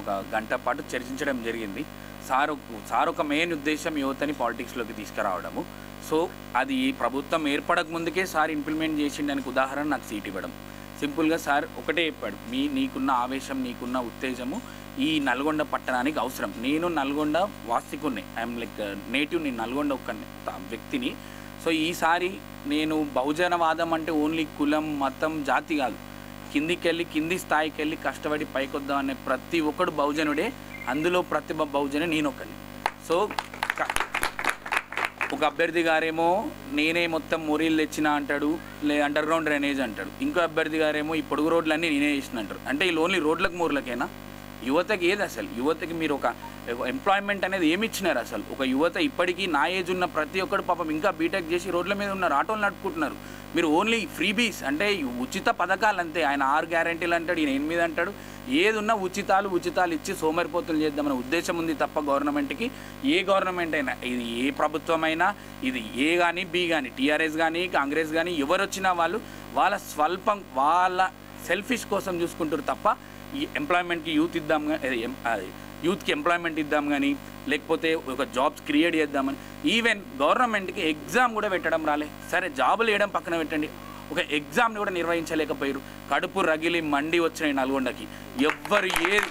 ఒక గంట పాటు చర్చించడం జరిగింది సార్ ఒక- సార్ ఒక మెయిన్ ఉద్దేశం యువతని పాలిటిక్స్లోకి తీసుకురావడము సో అది ఈ ప్రభుత్వం ఏర్పడక ముందుకే సార్ ఇంప్లిమెంట్ చేసిండడానికి ఉదాహరణ నాకు సీట్ ఇవ్వడం సింపుల్గా సార్ ఒకటే చెప్పాడు మీ నీకున్న ఆవేశం నీకున్న ఉత్తేజము ఈ నల్గొండ పట్టణానికి అవసరం నేను నల్గొండ వాస్తికున్నే ఐఎమ్ లైక్ నేటివ్ నేను నల్గొండ ఒక వ్యక్తిని సో ఈసారి నేను బహుజనవాదం అంటే ఓన్లీ కులం మతం జాతి కాదు కిందికి వెళ్ళి కింది స్థాయికి వెళ్ళి కష్టపడి పైకొద్దాం అనే ప్రతి ఒక్కడు బహుజనుడే అందులో ప్రతిభ బహుజనే నేను ఒకని సో క- ఒక అభ్యర్థి గారేమో నేనే మొత్తం మొరీలు తెచ్చిన అంటాడు లే అండర్ గ్రౌండ్ డ్రైనేజ్ అంటాడు ఇంకో అభ్యర్థి గారేమో ఈ పొడుగు రోడ్లన్నీ నేనే చేసిన అంటారు అంటే ఈ ఓన్లీ రోడ్లకు మూర్లకేనా యువతకి ఏది అసలు యువతకి మీరు ఒక ఎంప్లాయ్మెంట్ అనేది ఏమి ఇచ్చినారు అసలు ఒక యువత ఇప్పటికీ నా ఏజ్ ఉన్న ప్రతి ఒక్కడు పాపం ఇంకా బీటెక్ చేసి రోడ్ల మీద ఉన్నారు ఆటోలు నడుపుకుంటున్నారు మీరు ఓన్లీ ఫ్రీబీస్ అంటే ఉచిత పథకాలు అంతే ఆయన ఆరు గ్యారంటీలు అంటాడు ఈయన ఎనిమిది అంటాడు ఏది ఉన్నా ఉచితాలు ఉచితాలు ఇచ్చి సోమరిపోతులు చేద్దామనే ఉద్దేశం ఉంది తప్ప గవర్నమెంట్కి ఏ గవర్నమెంట్ అయినా ఇది ఏ ప్రభుత్వం అయినా ఇది ఏ కానీ బి కానీ టీఆర్ఎస్ కానీ కాంగ్రెస్ కానీ ఎవరు వచ్చినా వాళ్ళు వాళ్ళ స్వల్పం వాళ్ళ సెల్ఫిష్ కోసం చూసుకుంటారు తప్ప ఈ ఎంప్లాయ్మెంట్కి యూత్ ఇద్దాం గా- అదే, ఎం- అది, యూత్కి ఎంప్లాయ్మెంట్ ఇద్దాం కానీ లేకపోతే ఒక జాబ్స్ క్రియేట్ చేద్దామని ఈవెన్ గవర్నమెంట్కి ఎగ్జామ్ కూడా పెట్టడం రాలే సరే జాబులు వేయడం పక్కన పెట్టండి ఒక ఎగ్జామ్ని కూడా నిర్వహించలేకపోయారు కడుపు రగిలి మండి వచ్చినాయి నల్గొండకి ఎవ్వరు ఏది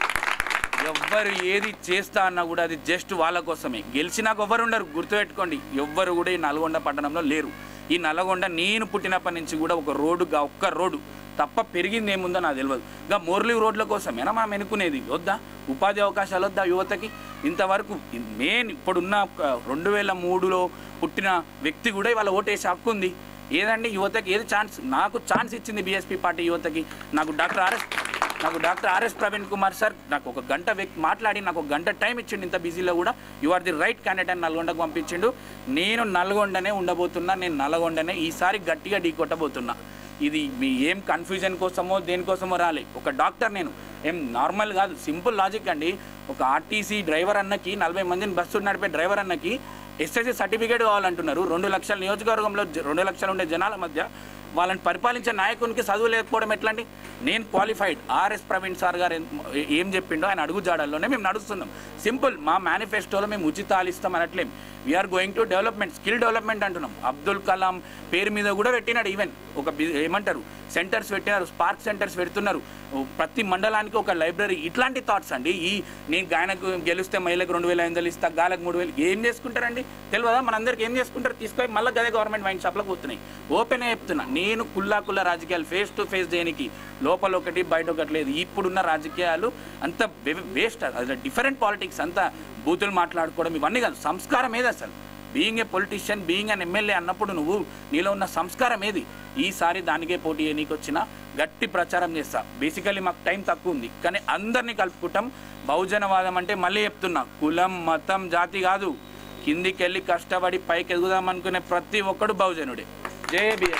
ఎవ్వరు ఏది చేస్తా అన్నా కూడా అది జస్ట్ వాళ్ళ కోసమే గెలిచినాక ఎవ్వరు ఉండరు గుర్తుపెట్టుకోండి ఎవ్వరు కూడా ఈ నల్గొండ పట్టణంలో లేరు ఈ నల్గొండ నేను పుట్టినప్పటి నుంచి కూడా ఒక రోడ్డుగా ఒక్క రోడ్డు తప్ప పెరిగింది ఏముందో నాకు తెలియదు ఇంకా మోర్లీ రోడ్ల కోసమేనా మనం ఎన్నుకునేది వద్దా ఉపాధి అవకాశాలు వద్దా యువతకి ఇంతవరకు మెయిన్ ఇప్పుడున్న ఒక రెండు వేల మూడులో పుట్టిన వ్యక్తి కూడా ఇవాళ ఓటేసే హక్కు ఉంది ఏదండి యువతకి ఏది ఛాన్స్ నాకు ఛాన్స్ ఇచ్చింది బీఎస్పీ పార్టీ యువతకి నాకు డాక్టర్ ఆర్ఎస్ నాకు doctor RS Praveen Kumar sir నాకు ఒక గంట వ్యక్తి మాట్లాడి నాకు ఒక గంట టైం ఇచ్చిండు ఇంత బిజీలో కూడా you are the right candidate అని నల్గొండకు పంపించిండు నేను నల్గొండనే ఉండబోతున్నా నేను నల్గొండనే ఈసారి గట్టిగా ఢీ కొట్టబోతున్నా ఇది మీ ఏం కన్ఫ్యూజన్ కోసమో దేనికోసమో రాలే ఒక డాక్టర్ నేను ఏం నార్మల్ కాదు సింపుల్ లాజిక్ అండి ఒక ఆర్టీసీ డ్రైవర్ అన్నకి నలభై మందిని బస్సు నడిపే డ్రైవర్ అన్నకి ఎస్ఎస్సి సర్టిఫికేట్ కావాలంటున్నారు రెండు లక్షల నియోజకవర్గంలో జ- రెండు లక్షలు ఉండే జనాల మధ్య వాళ్ళని పరిపాలించే నాయకునికి చదువు లేకపోవడం ఎట్లండి నేను క్వాలిఫైడ్ ఆర్ఎస్ ప్రవీణ్ సార్ గారు ఏం- ఏం చెప్పిండో ఆయన అడుగు జాడల్లోనే మేము నడుస్తున్నాం సింపుల్ మా మేనిఫెస్టోలో మేము ఉచితాలు ఇస్తాం అనట్లేం we're going to development skill development అంటున్నాం అబ్దుల్ కలాం పేరు మీద కూడా పెట్టినాడు ఈవెన్ ఒక బి- ఏమంటారు సెంటర్స్ పెట్టినారు స్పార్క్ సెంటర్స్ పెడుతున్నారు ఓ ప్రతి మండలానికి ఒక లైబ్రరీ ఇట్లాంటి థాట్స్ అండి ఈ నేను గాయనకు గెలిస్తే మహిళకు రెండు వేల ఐదు వందలు ఇస్తా గాలకు మూడు వేలు ఏం చేసుకుంటారండి తెలియదా మనందరికి ఏం చేసుకుంటారు తీసుకొని మళ్ళీ గదే గవర్నమెంట్ వైన్ షాప్లకు పోతున్నాయి ఓపెన్ చెప్తున్నా నేను కుల్లా కుల్లా రాజకీయాలు ఫేస్ టు ఫేస్ చేయనికి లోపల ఒకటి బయట ఒకటి లేదు ఇప్పుడున్న రాజకీయాలు అంత వేస్ట్ అది డిఫరెంట్ పాలిటిక్స్ అంతా బూతులు మాట్లాడుకోవడం ఇవన్నీ కాదు సంస్కారం ఏది అసలు being a politician being an MLA అన్నప్పుడు నువ్వు నీలో ఉన్న సంస్కారం ఏది ఈసారి దానికే పోటీ నీకు వచ్చిన గట్టి ప్రచారం చేస్తా బేసికలీ మాకు టైం తక్కువ ఉంది కానీ అందరినీ కలుపుకుంటాం బహుజనవాదం అంటే మళ్ళీ చెప్తున్నా కులం మతం జాతి కాదు కిందికి వెళ్ళి కష్టపడి పైకి ఎదుగుదాం అనుకునే ప్రతి ఒక్కడు బహుజనుడే జై బిఎస్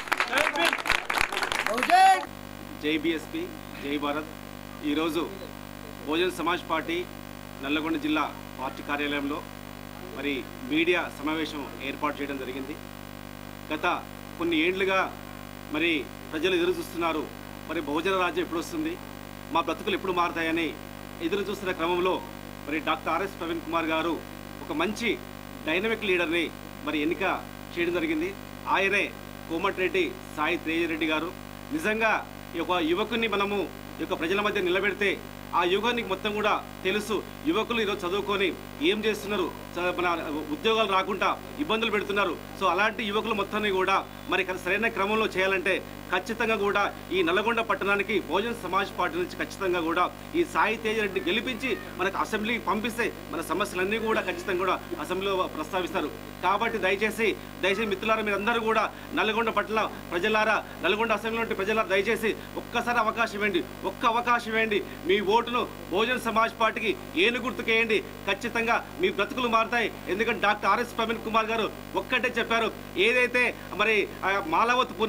జై బిఎస్పి జై భారత్ ఈరోజు బహుజన్ సమాజ్ పార్టీ నల్లగొండ జిల్లా పార్టీ కార్యాలయంలో మరి మీడియా సమావేశం ఏర్పాటు చేయడం జరిగింది గత కొన్ని ఏండ్లుగా మరి ప్రజలు ఎదురు చూస్తున్నారు మరి బహుజన రాజ్యం ఎప్పుడు వస్తుంది మా బ్రతుకులు ఎప్పుడు మారుతాయని ఎదురు చూస్తున్న క్రమంలో మరి డాక్టర్ ఆర్ఎస్ ప్రవీణ్ కుమార్ గారు ఒక మంచి డైనమిక్ లీడర్ని మరి ఎన్నిక చేయడం జరిగింది ఆయనే కోమటిరెడ్డి సాయి తేజరెడ్డి గారు నిజంగా ఈ యొక్క యువకుని మనము ఈ యొక్క ప్రజల మధ్య నిలబెడితే ఆ యుగానికి మొత్తం కూడా తెలుసు యువకులు ఈరోజు చదువుకొని ఏం చేస్తున్నారు చ- మన ఉద్యోగాలు రాకుండా ఇబ్బందులు పెడుతున్నారు సో అలాంటి యువకులు మొత్తాన్ని కూడా మరి ఇక్కడ సరైన క్రమంలో చేయాలంటే ఖచ్చితంగా కూడా ఈ నల్గొండ పట్టణానికి బహుజన్ సమాజ్ పార్టీ నుంచి ఖచ్చితంగా కూడా ఈ సాయి తేజ రెడ్డిని గెలిపించి మనకు అసెంబ్లీకి పంపిస్తే మన సమస్యలన్నీ కూడా ఖచ్చితంగా కూడా అసెంబ్లీలో ప్రస్తావిస్తారు కాబట్టి దయచేసి దయచేసి మిత్రులారా మీరందరూ కూడా నల్గొండ పట్ల ప్రజలారా నల్గొండ అసెంబ్లీ నుండి ప్రజలారా దయచేసి ఒక్కసారి అవకాశం ఇవ్వండి ఒక్క అవకాశం ఇవ్వండి మీ ఓటును బహుజన్ సమాజ్ పార్టీకి ఏను గుర్తుకేయండి ఖచ్చితంగా మీ బ్రతుకులు మారుతాయి ఎందుకంటే డాక్టర్ ఆర్ఎస్ ప్రవీణ్ కుమార్ గారు ఒక్కటే చెప్పారు ఏదైతే మరి ఆ మాలవత్ పునరు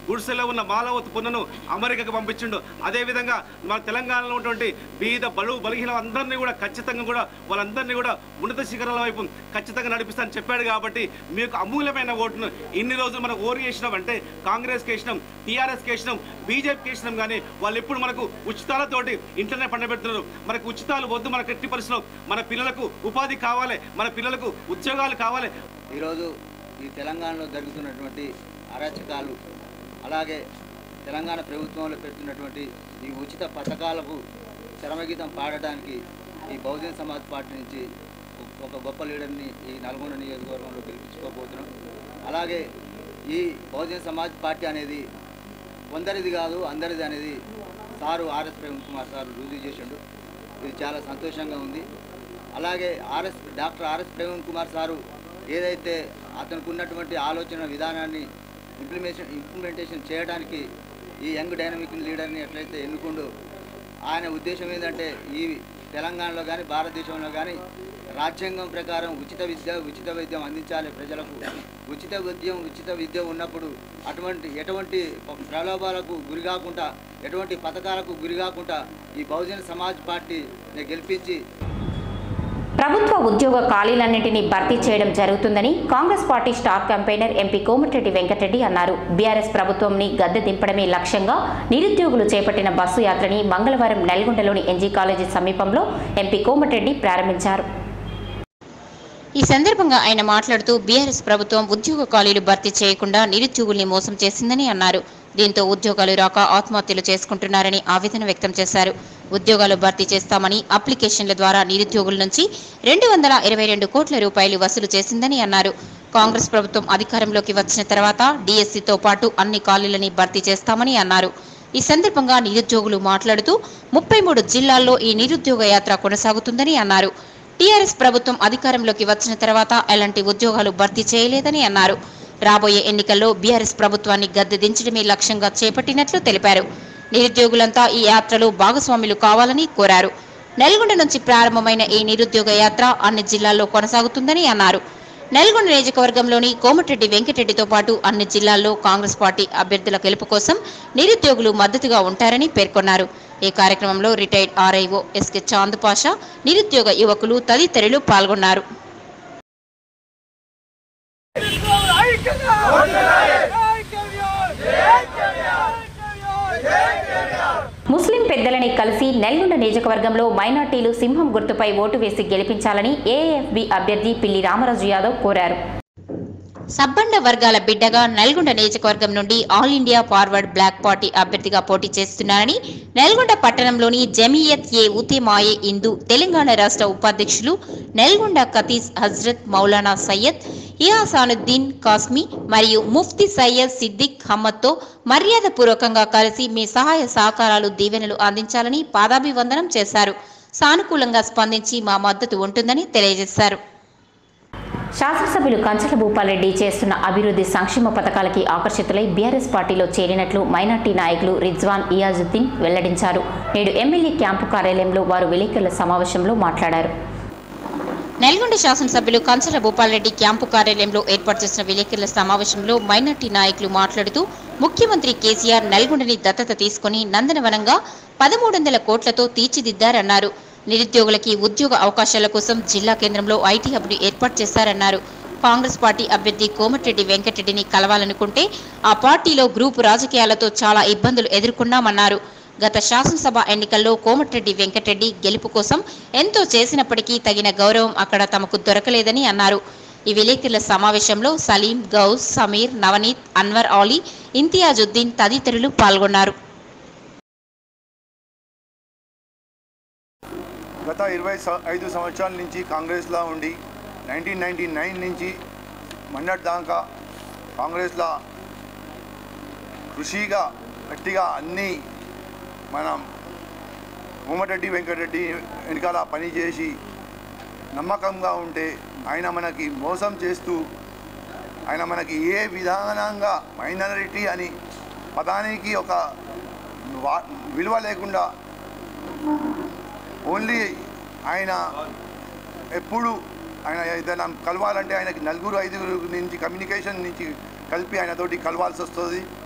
గుడిసెలో ఉన్న మాలవత్ పొన్నను అమెరికాకు పంపించిండు అదేవిధంగా మన తెలంగాణలో ఉన్నటువంటి బీద బలు బలహీన అందరినీ కూడా ఖచ్చితంగా కూడా వాళ్ళందరినీ కూడా ఉన్నత శిఖరాల వైపు ఖచ్చితంగా నడిపిస్తానని చెప్పాడు కాబట్టి మీకు అమూల్యమైన ఓటును ఇన్ని రోజులు మనకు ఓరు వేసినాం అంటే కాంగ్రెస్కి వేసినాం టీఆర్ఎస్కి వేసినాం బీజేపీకి వేసినాం కానీ వాళ్ళు ఎప్పుడు మనకు ఉచితాలతోటి ఇంటర్నెట్ పండబెడుతున్నారు మనకు ఉచితాలు వద్దు మనకు ఎట్టి పరిస్థితుల్లో మన పిల్లలకు ఉపాధి కావాలి మన పిల్లలకు ఉద్యోగాలు కావాలి ఈరోజు ఈ తెలంగాణలో జరుగుతున్నటువంటి అరాచకాలు అలాగే తెలంగాణ ప్రభుత్వంలో పెడుతున్నటువంటి ఈ ఉచిత పథకాలకు చరమగీతం పాడటానికి ఈ బహుజన్ సమాజ్ పార్టీ నుంచి ఒక గొప్ప లీడర్ని ఈ నల్గొండ నియోజకవర్గంలో గెలిపించుకోబోతున్నాం అలాగే ఈ బహుజన్ సమాజ్ పార్టీ అనేది కొందరిది కాదు అందరిది అనేది sir RS Prem Kumar sir రుజువు చేసిండు ఇది చాలా సంతోషంగా ఉంది అలాగే RS doctor RS Prem Kumar sir ఏదైతే అతనికి ఉన్నటువంటి ఆలోచన విధానాన్ని ఇంప్లిమేషన్ ఇంప్లిమెంటేషన్ చేయడానికి ఈ యంగ్ డైనమిక్ లీడర్ని ఎట్లయితే ఎన్నుకుండో ఆయన ఉద్దేశం ఏంటంటే ఈ తెలంగాణలో కానీ భారతదేశంలో కానీ రాజ్యాంగం ప్రకారం ఉచిత విద్య ఉచిత వైద్యం అందించాలి ప్రజలకు ఉచిత వైద్యం ఉచిత విద్య ఉన్నప్పుడు అటువంటి ఎటువంటి ప్రలోభాలకు గురి కాకుండా ఎటువంటి పథకాలకు గురి కాకుండా ఈ బహుజన సమాజ్ పార్టీని గెలిపించి ప్రభుత్వ ఉద్యోగ ఖాళీలన్నింటినీ భర్తీ చేయడం జరుగుతుందని Congress party star campaigner MP Komatireddy Venkatreddy అన్నారు బీఆర్ఎస్ ప్రభుత్వంని గద్దె దింపడమే లక్ష్యంగా నిరుద్యోగులు చేపట్టిన బస్సు యాత్రని మంగళవారం నల్గొండలోని ఎన్జీ కాలేజీ సమీపంలో ఎంపీ కోమటిరెడ్డి ప్రారంభించారు ఈ సందర్భంగా ఆయన మాట్లాడుతూ బీఆర్ఎస్ ప్రభుత్వం ఉద్యోగ ఖాళీలు భర్తీ చేయకుండా నిరుద్యోగుల్ని మోసం చేసిందని అన్నారు దీంతో ఉద్యోగాలు రాక ఆత్మహత్యలు చేసుకుంటున్నారని ఆవేదన వ్యక్తం చేశారు ఉద్యోగాలు భర్తీ చేస్తామని అప్లికేషన్ల ద్వారా నిరుద్యోగుల నుంచి రెండు వందల ఇరవై రెండు కోట్ల రూపాయలు వసూలు చేసిందని అన్నారు కాంగ్రెస్ ప్రభుత్వం అధికారంలోకి వచ్చిన తర్వాత డిఎస్సితో పాటు అన్ని ఖాళీలని భర్తీ చేస్తామని అన్నారు ఈ సందర్భంగా నిరుద్యోగులు మాట్లాడుతూ ముప్పై మూడు జిల్లాల్లో ఈ నిరుద్యోగ యాత్ర కొనసాగుతుందని అన్నారు టీఆర్ఎస్ ప్రభుత్వం అధికారంలోకి వచ్చిన తర్వాత ఎలాంటి ఉద్యోగాలు భర్తీ చేయలేదని అన్నారు రాబోయే ఎన్నికల్లో బీఆర్ఎస్ ప్రభుత్వాన్ని గద్దె దించడమే లక్ష్యంగా చేపట్టినట్లు తెలిపారు నిరుద్యోగులంతా ఈ యాత్రలో భాగస్వాములు కావాలని కోరారు నల్గొండ నుంచి ప్రారంభమైన ఈ నిరుద్యోగ యాత్ర అన్ని జిల్లాల్లో కొనసాగుతుందని అన్నారు నల్గొండ నియోజకవర్గంలోని కోమటిరెడ్డి వెంకటరెడ్డితో పాటు అన్ని జిల్లాల్లో కాంగ్రెస్ పార్టీ అభ్యర్థుల గెలుపు కోసం నిరుద్యోగులు మద్దతుగా ఉంటారని పేర్కొన్నారు ఈ కార్యక్రమంలో retired RIO SK Chand Pasha నిరుద్యోగ యువకులు తదితరులు పాల్గొన్నారు ముస్లిం పెద్దలని కలిసి నెల్గొండ నియోజకవర్గంలో మైనార్టీలు సింహం గుర్తుపై ఓటు వేసి గెలిపించాలని ఏఎఫ్బి అభ్యర్థి పిల్లి రామరాజు యాదవ్ కోరారు సబ్బండ వర్గాల బిడ్డగా నల్గొండ నియోజకవర్గం నుండి all India forward bloc party అభ్యర్థిగా పోటీ చేస్తున్నారని నల్గొండ పట్టణంలోని జమీయత్ ఏ ఉతేమాయే ఇందు తెలంగాణ రాష్ట్ర ఉపాధ్యక్షులు నల్గొండ ఖతీస్ హజ్రత్ మౌలానా సయ్యద్ ఇయాసానుద్దీన్ కాస్మి మరియు ముఫ్తీ సయ్యద్ సిద్దిక్ హమ్మద్తో మర్యాదపూర్వకంగా కలిసి మీ సహాయ సహకారాలు దీవెనలు అందించాలని పాదాభివందనం చేశారు సానుకూలంగా స్పందించి మా మద్దతు ఉంటుందని తెలియజేశారు శాసనసభ్యులు కంచల భూపాలరెడ్డి చేస్తున్న అభివృద్ధి సంక్షేమ పథకాలకి ఆకర్షితులై బీఆర్ఎస్ పార్టీలో చేరినట్లు మైనార్టీ నాయకులు రిజ్వాన్ ఇయాజుద్దీన్ వెల్లడించారు నేడు ఎమ్మెల్యే క్యాంపు కార్యాలయంలో వారు విలేకరుల సమావేశంలో మాట్లాడారు నల్గొండ శాసనసభ్యులు కంచల భూపాలరెడ్డి క్యాంపు కార్యాలయంలో ఏర్పాటు చేసిన విలేకరుల సమావేశంలో మైనార్టీ నాయకులు మాట్లాడుతూ ముఖ్యమంత్రి కేసీఆర్ నల్గొండని దత్తత తీసుకుని నందనవనంగా పదమూడు వందల కోట్లతో తీర్చిదిద్దారన్నారు నిరుద్యోగులకి ఉద్యోగ అవకాశాల కోసం జిల్లా కేంద్రంలో ఐటీ హబ్ను ఏర్పాటు చేశారన్నారు కాంగ్రెస్ పార్టీ అభ్యర్థి కోమటిరెడ్డి వెంకటరెడ్డిని కలవాలనుకుంటే ఆ పార్టీలో గ్రూపు రాజకీయాలతో చాలా ఇబ్బందులు ఎదుర్కొన్నామన్నారు గత శాసనసభ ఎన్నికల్లో కోమటిరెడ్డి వెంకటరెడ్డి గెలుపు కోసం ఎంతో చేసినప్పటికీ తగిన గౌరవం అక్కడ తమకు దొరకలేదని అన్నారు ఈ విలేకరుల సమావేశంలో సలీం గౌస్ సమీర్ నవనీత్ అన్వర్ ఆలీ ఇంతియాజుద్దీన్ తదితరులు పాల్గొన్నారు గత ఇరవై స- ఐదు సంవత్సరాల నుంచి కాంగ్రెస్లో ఉండి నైన్టీన్ నైన్టీ నైన్ నుంచి మొన్నటి దాకా కాంగ్రెస్లో కృషిగా గట్టిగా అన్నీ మనం కోమటిరెడ్డి వెంకటరెడ్డి వెనకాల పనిచేసి నమ్మకంగా ఉంటే ఆయన మనకి మోసం చేస్తూ ఆయన మనకి ఏ విధానంగా మైనారిటీ అని పదానికి ఒక వా- విలువ లేకుండా ఓన్లీ ఆయన ఎప్పుడు ఆయన ఏదైనా కలవాలంటే ఆయనకి నలుగురు ఐదుగురు నుంచి కమ్యూనికేషన్ నుంచి కలిపి ఆయనతోటి కలవాల్సి వస్తుంది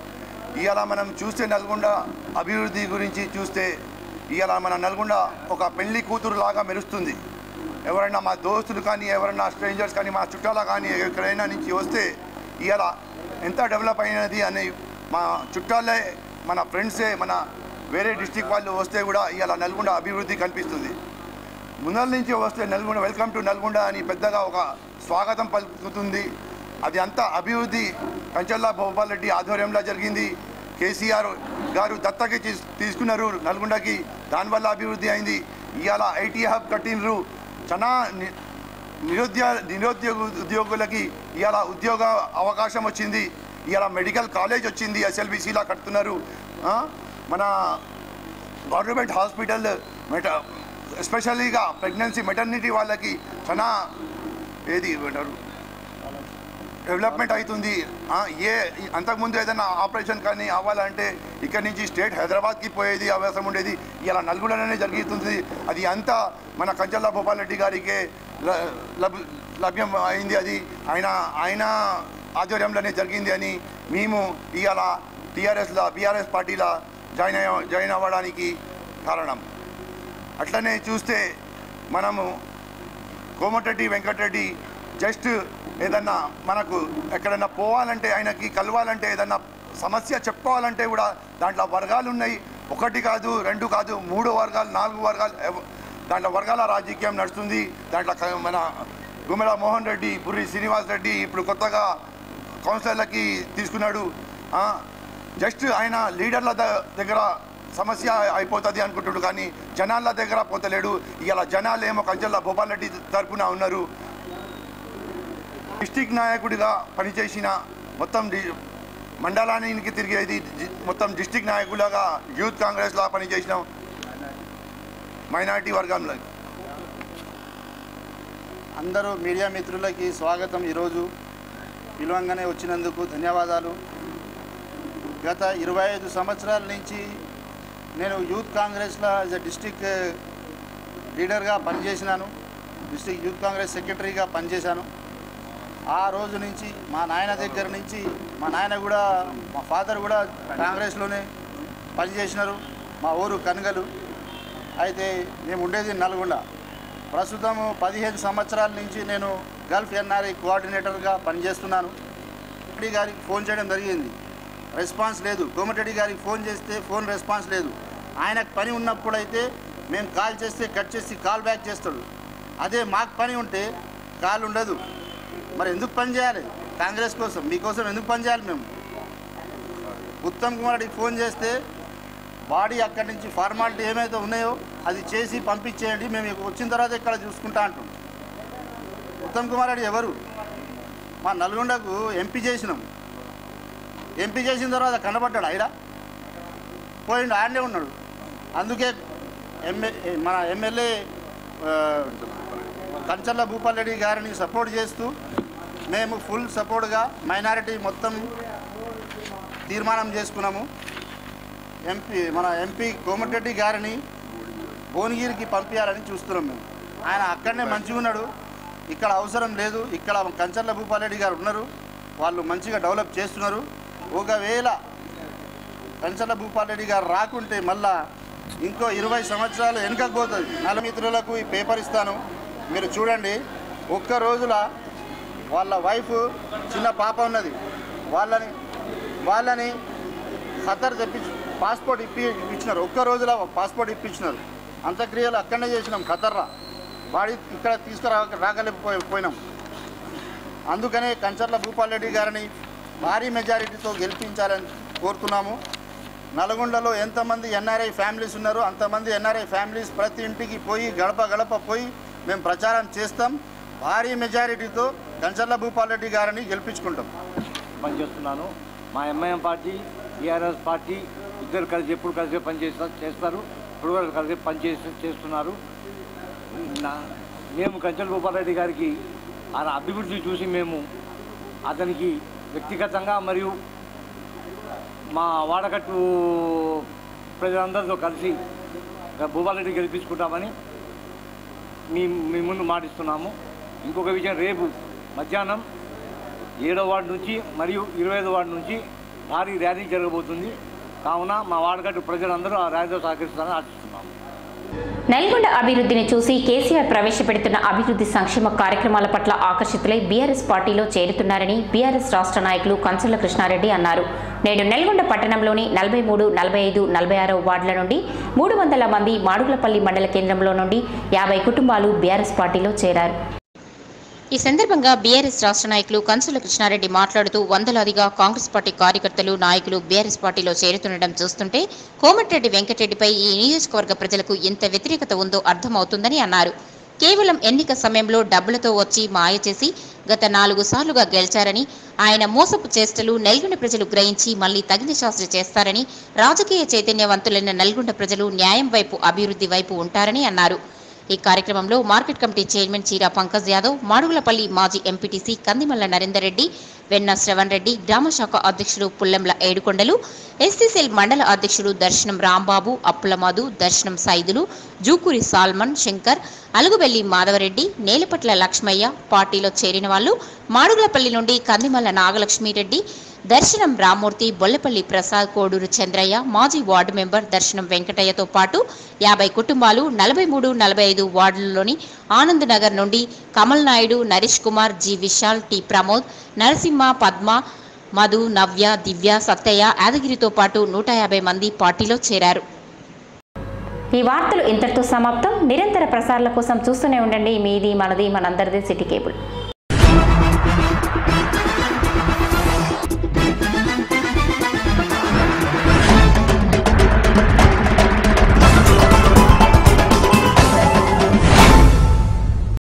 ఇవాళ మనం చూస్తే నల్గొండ అభివృద్ధి గురించి చూస్తే ఇవాళ మన నల్గొండ ఒక పెళ్లి కూతురు లాగా మెరుస్తుంది ఎవరైనా మా దోస్తులు కానీ ఎవరైనా స్ట్రేంజర్స్ కానీ మా చుట్టాల కానీ ఎక్కడైనా నుంచి వస్తే ఇవాళ ఎంత డెవలప్ అయినది అని మా చుట్టాలే మన ఫ్రెండ్సే మన వేరే డిస్టిక్ వాళ్ళు వస్తే కూడా ఇవాళ నల్గొండ అభివృద్ధి కనిపిస్తుంది ముందల నుంచి వస్తే నల్గొండ వెల్కమ్ టు నల్గొండ అని పెద్దగా ఒక స్వాగతం పలుకుతుంది అది అంతా అభివృద్ధి కంచల్లా భూపాల్ రెడ్డి ఆధ్వర్యంలో జరిగింది కేసీఆర్ గారు దత్తకి తీస్- తీసుకున్నారు నల్గొండకి దానివల్ల అభివృద్ధి అయింది ఇవాళ ఐటీ హబ్ కట్టినరు చాలా ని- నిరుద్యోగ నిరుద్యోగ ఉద్యోగులకి ఇవాళ ఉద్యోగ అవకాశం వచ్చింది ఇవాళ మెడికల్ కాలేజ్ వచ్చింది ఎస్ఎల్బిసిలా కడుతున్నారు ఆ? మన గవర్నమెంట్ హాస్పిటల్ మెట ఎస్పెషల్లీగా ప్రెగ్నెన్సీ మెటర్నిటీ వాళ్ళకి చాలా ఏది ఏమంటారు డెవలప్మెంట్ అవుతుంది ఆ, ఏ అంతకుముందు ఏదైనా ఆపరేషన్ కానీ అవ్వాలంటే ఇక్కడి నుంచి స్టేట్ హైదరాబాద్కి పోయేది అవసరం ఉండేది ఇలా నల్గొండలోనే జరుగుతుంది అది అంతా మన కంచల్లా భూపాల్ రెడ్డి గారికే ల- లభ్- లభ్యం అయింది అది ఆయన ఆయన ఆధ్వర్యంలోనే జరిగింది అని మేము ఇవాళ టీఆర్ఎస్లో బీఆర్ఎస్ పార్టీలో జాయిన్ అయ్య జాయిన్ అవ్వడానికి కారణం అట్లనే చూస్తే మనము కోమటిరెడ్డి వెంకటరెడ్డి జస్ట్ ఏదన్నా మనకు ఎక్కడన్నా పోవాలంటే ఆయనకి కలవాలంటే ఏదన్నా సమస్య చెప్పుకోవాలంటే కూడా దాంట్లో వర్గాలు ఉన్నాయి ఒకటి కాదు రెండు కాదు మూడు వర్గాలు నాలుగు వర్గాలు ఎవ- దాంట్లో వర్గాల రాజకీయం నడుస్తుంది దాంట్లో క- మన గుమ్మల మోహన్ రెడ్డి బుర్రి శ్రీనివాస్ రెడ్డి ఇప్పుడు కొత్తగా కౌన్సిలర్లకి తీసుకున్నాడు ఆ, జస్ట్ ఆయన లీడర్ల ద- దగ్గర సమస్య అయిపోతుంది అనుకుంటున్నాడు కానీ జనాల దగ్గర పోతలేడు ఇలా జనాలు ఏమో కంచెల్ల భూపాల్ రెడ్డి తరపున ఉన్నారు డిస్టిక్ నాయకుడిగా పనిచేసిన మొత్తం డి- మండలానికి తిరిగేది జి- మొత్తం డిస్టిక్ నాయకులుగా యూత్ కాంగ్రెస్లా పనిచేసిన మైనారిటీ వర్గంలో అందరూ మీడియా మిత్రులకి స్వాగతం ఈరోజు పిలవంగానే వచ్చినందుకు ధన్యవాదాలు గత ఇరవై ఐదు సంవత్సరాల నుంచి నేను యూత్ కాంగ్రెస్లో యాజ్ ఎ డిస్టిక్ లీడర్గా పనిచేసినాను డిస్టిక్ యూత్ కాంగ్రెస్ సెక్రటరీగా పనిచేశాను ఆ రోజు నుంచి మా నాయన దగ్గర నుంచి మా నాయన కూడా మా ఫాదర్ కూడా కాంగ్రెస్లోనే పనిచేసినారు మా ఊరు కనగలు అయితే మేము ఉండేది నల్గొండ ప్రస్తుతం పదిహేను సంవత్సరాల నుంచి నేను గల్ఫ్ ఎన్ఆర్ఐ కోఆర్డినేటర్గా పనిచేస్తున్నాను రెడ్డి గారికి ఫోన్ చేయడం జరిగింది రెస్పాన్స్ లేదు కోమటిరెడ్డి గారికి ఫోన్ చేస్తే ఫోన్ రెస్పాన్స్ లేదు ఆయనకు పని ఉన్నప్పుడైతే మేము కాల్ చేస్తే కట్ చేసి కాల్ బ్యాక్ చేస్తాడు అదే మాకు పని ఉంటే కాల్ ఉండదు మరి ఎందుకు పని చేయాలి కాంగ్రెస్ కోసం మీకోసం ఎందుకు పని చేయాలి మేము ఉత్తమ్ కుమార్ రెడ్డికి ఫోన్ చేస్తే బాడీ అక్కడి నుంచి ఫార్మాలిటీ ఏమైతే ఉన్నాయో అది చేసి పంపించేయండి మేము ఇక్కడికి వచ్చిన తర్వాత ఇక్కడ చూసుకుంటా అంటాం ఉత్తమ్ కుమార్ రెడ్డి ఎవరు మా నల్గొండకు ఎంపీ చేసినాం ఎంపీ చేసిన తర్వాత కనబడ్డాడు ఆయన పోయిండు ఆడనే ఉన్నాడు అందుకే ఎంఏ మన ఎమ్మెల్యే ఆ, కంచర్ల భూపాల్ రెడ్డి గారిని సపోర్ట్ చేస్తూ మేము ఫుల్ సపోర్ట్గా మైనారిటీ మొత్తం తీర్మానం చేసుకున్నాము ఎంపీ మన ఎంపీ కోమటిరెడ్డి గారిని భువనగిరికి పంపించాలని చూస్తున్నాం మేము ఆయన అక్కడనే మంచిగా ఉన్నాడు ఇక్కడ అవసరం లేదు ఇక్కడ కంచర్ల భూపాలరెడ్డి గారు ఉన్నారు వాళ్ళు మంచిగా డెవలప్ చేస్తున్నారు ఒకవేళ కంచర్ల భూపాలరెడ్డి గారు రాకుంటే మళ్ళా ఇంకో ఇరవై సంవత్సరాలు వెనుకకు పోతుంది నలమిత్రులకు ఈ పేపర్ ఇస్తాను మీరు చూడండి ఒక్క రోజుల వాళ్ళ వైఫ్ చిన్న పాప ఉన్నది వాళ్ళని వాళ్ళని ఖతర్ తెప్పించి పాస్పోర్ట్ ఇప్పి ఇప్పించినారు ఒక్క రోజులో పాస్పోర్ట్ ఇప్పించినారు అంత్యక్రియలు అక్కడనే చేసినాం ఖతర్రా వాడి ఇక్కడ తీసుకురా రాగలేకపోయి పోయినాం అందుకనే కంచర్ల భూపాల్ రెడ్డి గారిని భారీ మెజారిటీతో గెలిపించాలని కోరుతున్నాము నల్గొండలో ఎంతమంది ఎన్ఆర్ఐ ఫ్యామిలీస్ ఉన్నారో అంతమంది ఎన్ఆర్ఐ ఫ్యామిలీస్ ప్రతి ఇంటికి పోయి గడప గడప పోయి మేము ప్రచారం చేస్తాం భారీ మెజారిటీతో కంచర్ల భూపాల్ రెడ్డి గారిని గెలిపించుకుంటాం పనిచేస్తున్నాను మా ఎంఐఎం పార్టీ టీఆర్ఎస్ పార్టీ ఇద్దరు కలిసి ఎప్పుడు కలిసి పనిచేస్తారు చేస్తారు ఇప్పుడు కూడా కలిసి పనిచేసి చేస్తున్నారు నా మేము కంచెల గోపాలరెడ్డి గారికి ఆయన అభివృద్ధి చూసి మేము అతనికి వ్యక్తిగతంగా మరియు మా వాడకట్టు ప్రజలందరితో కలిసి భూపాలరెడ్డి గెలిపించుకుంటామని మీ మీ ముందు మాటిస్తున్నాము ఇంకొక విషయం రేపు మధ్యాహ్నం ఏడో వార్డు నుంచి మరియు ఇరవై ఐదో వార్డు నుంచి భారీ ర్యాలీ జరగబోతుంది కావున మా వాడగట్టు ప్రజలందరూ ఆ ర్యాలీలో సహకరిస్తారని ఆశిస్తున్నాము నల్గొండ అభివృద్ధిని చూసి కేసీఆర్ ప్రవేశపెడుతున్న అభివృద్ధి సంక్షేమ కార్యక్రమాల పట్ల ఆకర్షితులై బీఆర్ఎస్ పార్టీలో చేరుతున్నారని బీఆర్ఎస్ రాష్ట్ర నాయకులు కంచల కృష్ణారెడ్డి అన్నారు నేడు నల్గొండ పట్టణంలోని నలభై మూడు నలభై ఐదు నలభై ఆరో వార్డుల నుండి మూడు వందల మంది మాడుగులపల్లి మండల కేంద్రంలో నుండి యాభై కుటుంబాలు బీఆర్ఎస్ పార్టీలో చేరారు ఈ సందర్భంగా బీఆర్ఎస్ రాష్ట్ర నాయకులు కంచుల కృష్ణారెడ్డి మాట్లాడుతూ వందలాదిగా కాంగ్రెస్ పార్టీ కార్యకర్తలు నాయకులు బీఆర్ఎస్ పార్టీలో చేరుతుండడం చూస్తుంటే కోమటిరెడ్డి వెంకటరెడ్డిపై ఈ నియోజకవర్గ ప్రజలకు ఎంత వ్యతిరేకత ఉందో అర్థమవుతుందని అన్నారు కేవలం ఎన్నిక సమయంలో డబ్బులతో వచ్చి మాయ చేసి గత నాలుగు సార్లుగా గెలిచారని ఆయన మోసపు చేష్టలు నల్గొండ ప్రజలు గ్రహించి మళ్లీ తగిన శాస్త్రి చేస్తారని రాజకీయ చైతన్యవంతులైన నల్గొండ ప్రజలు న్యాయం వైపు అభివృద్ధి వైపు ఉంటారని అన్నారు ఈ కార్యక్రమంలో మార్కెట్ కమిటీ చైర్మన్ చీరా పంకజ్ యాదవ్ మాడుగులపల్లి మాజీ ఎంపీటీసీ కందిమల్ల నరేందర్ రెడ్డి వెన్న శ్రవణ్ రెడ్డి గ్రామ శాఖ అధ్యక్షుడు పుల్లంల ఏడుకొండలు ఎస్సీసెల్ మండల అధ్యక్షుడు దర్శనం రాంబాబు అప్పుల మధు దర్శనం సైదులు జూకూరి సాల్మన్ శంకర్ అలుగుబెల్లి మాధవరెడ్డి నేలపట్ల లక్ష్మయ్య పార్టీలో చేరిన వాళ్ళు మాడుగులపల్లి నుండి కందిమల్ల నాగలక్ష్మిరెడ్డి దర్శనం రామ్మూర్తి బొల్లపల్లి ప్రసాద్ కోడూరు చంద్రయ్య మాజీ వార్డు మెంబర్ దర్శనం వెంకటయ్యతో పాటు యాభై కుటుంబాలు నలభై మూడు నలభై ఐదు వార్డులలోని ఆనంద్ నగర్ నుండి కమల్ నాయుడు నరేష్ కుమార్ జి విశాల్ టి ప్రమోద్ నరసింహ పద్మ మధు నవ్య దివ్య సత్తయ్య యాదగిరితో పాటు నూట యాభై మంది పార్టీలో చేరారు ఈ వార్తలు ఇంతటితో సమాప్తం నిరంతర ప్రసారాల కోసం చూస్తూనే ఉండండి మీది మనది మనందరిది సిటీ కేబుల్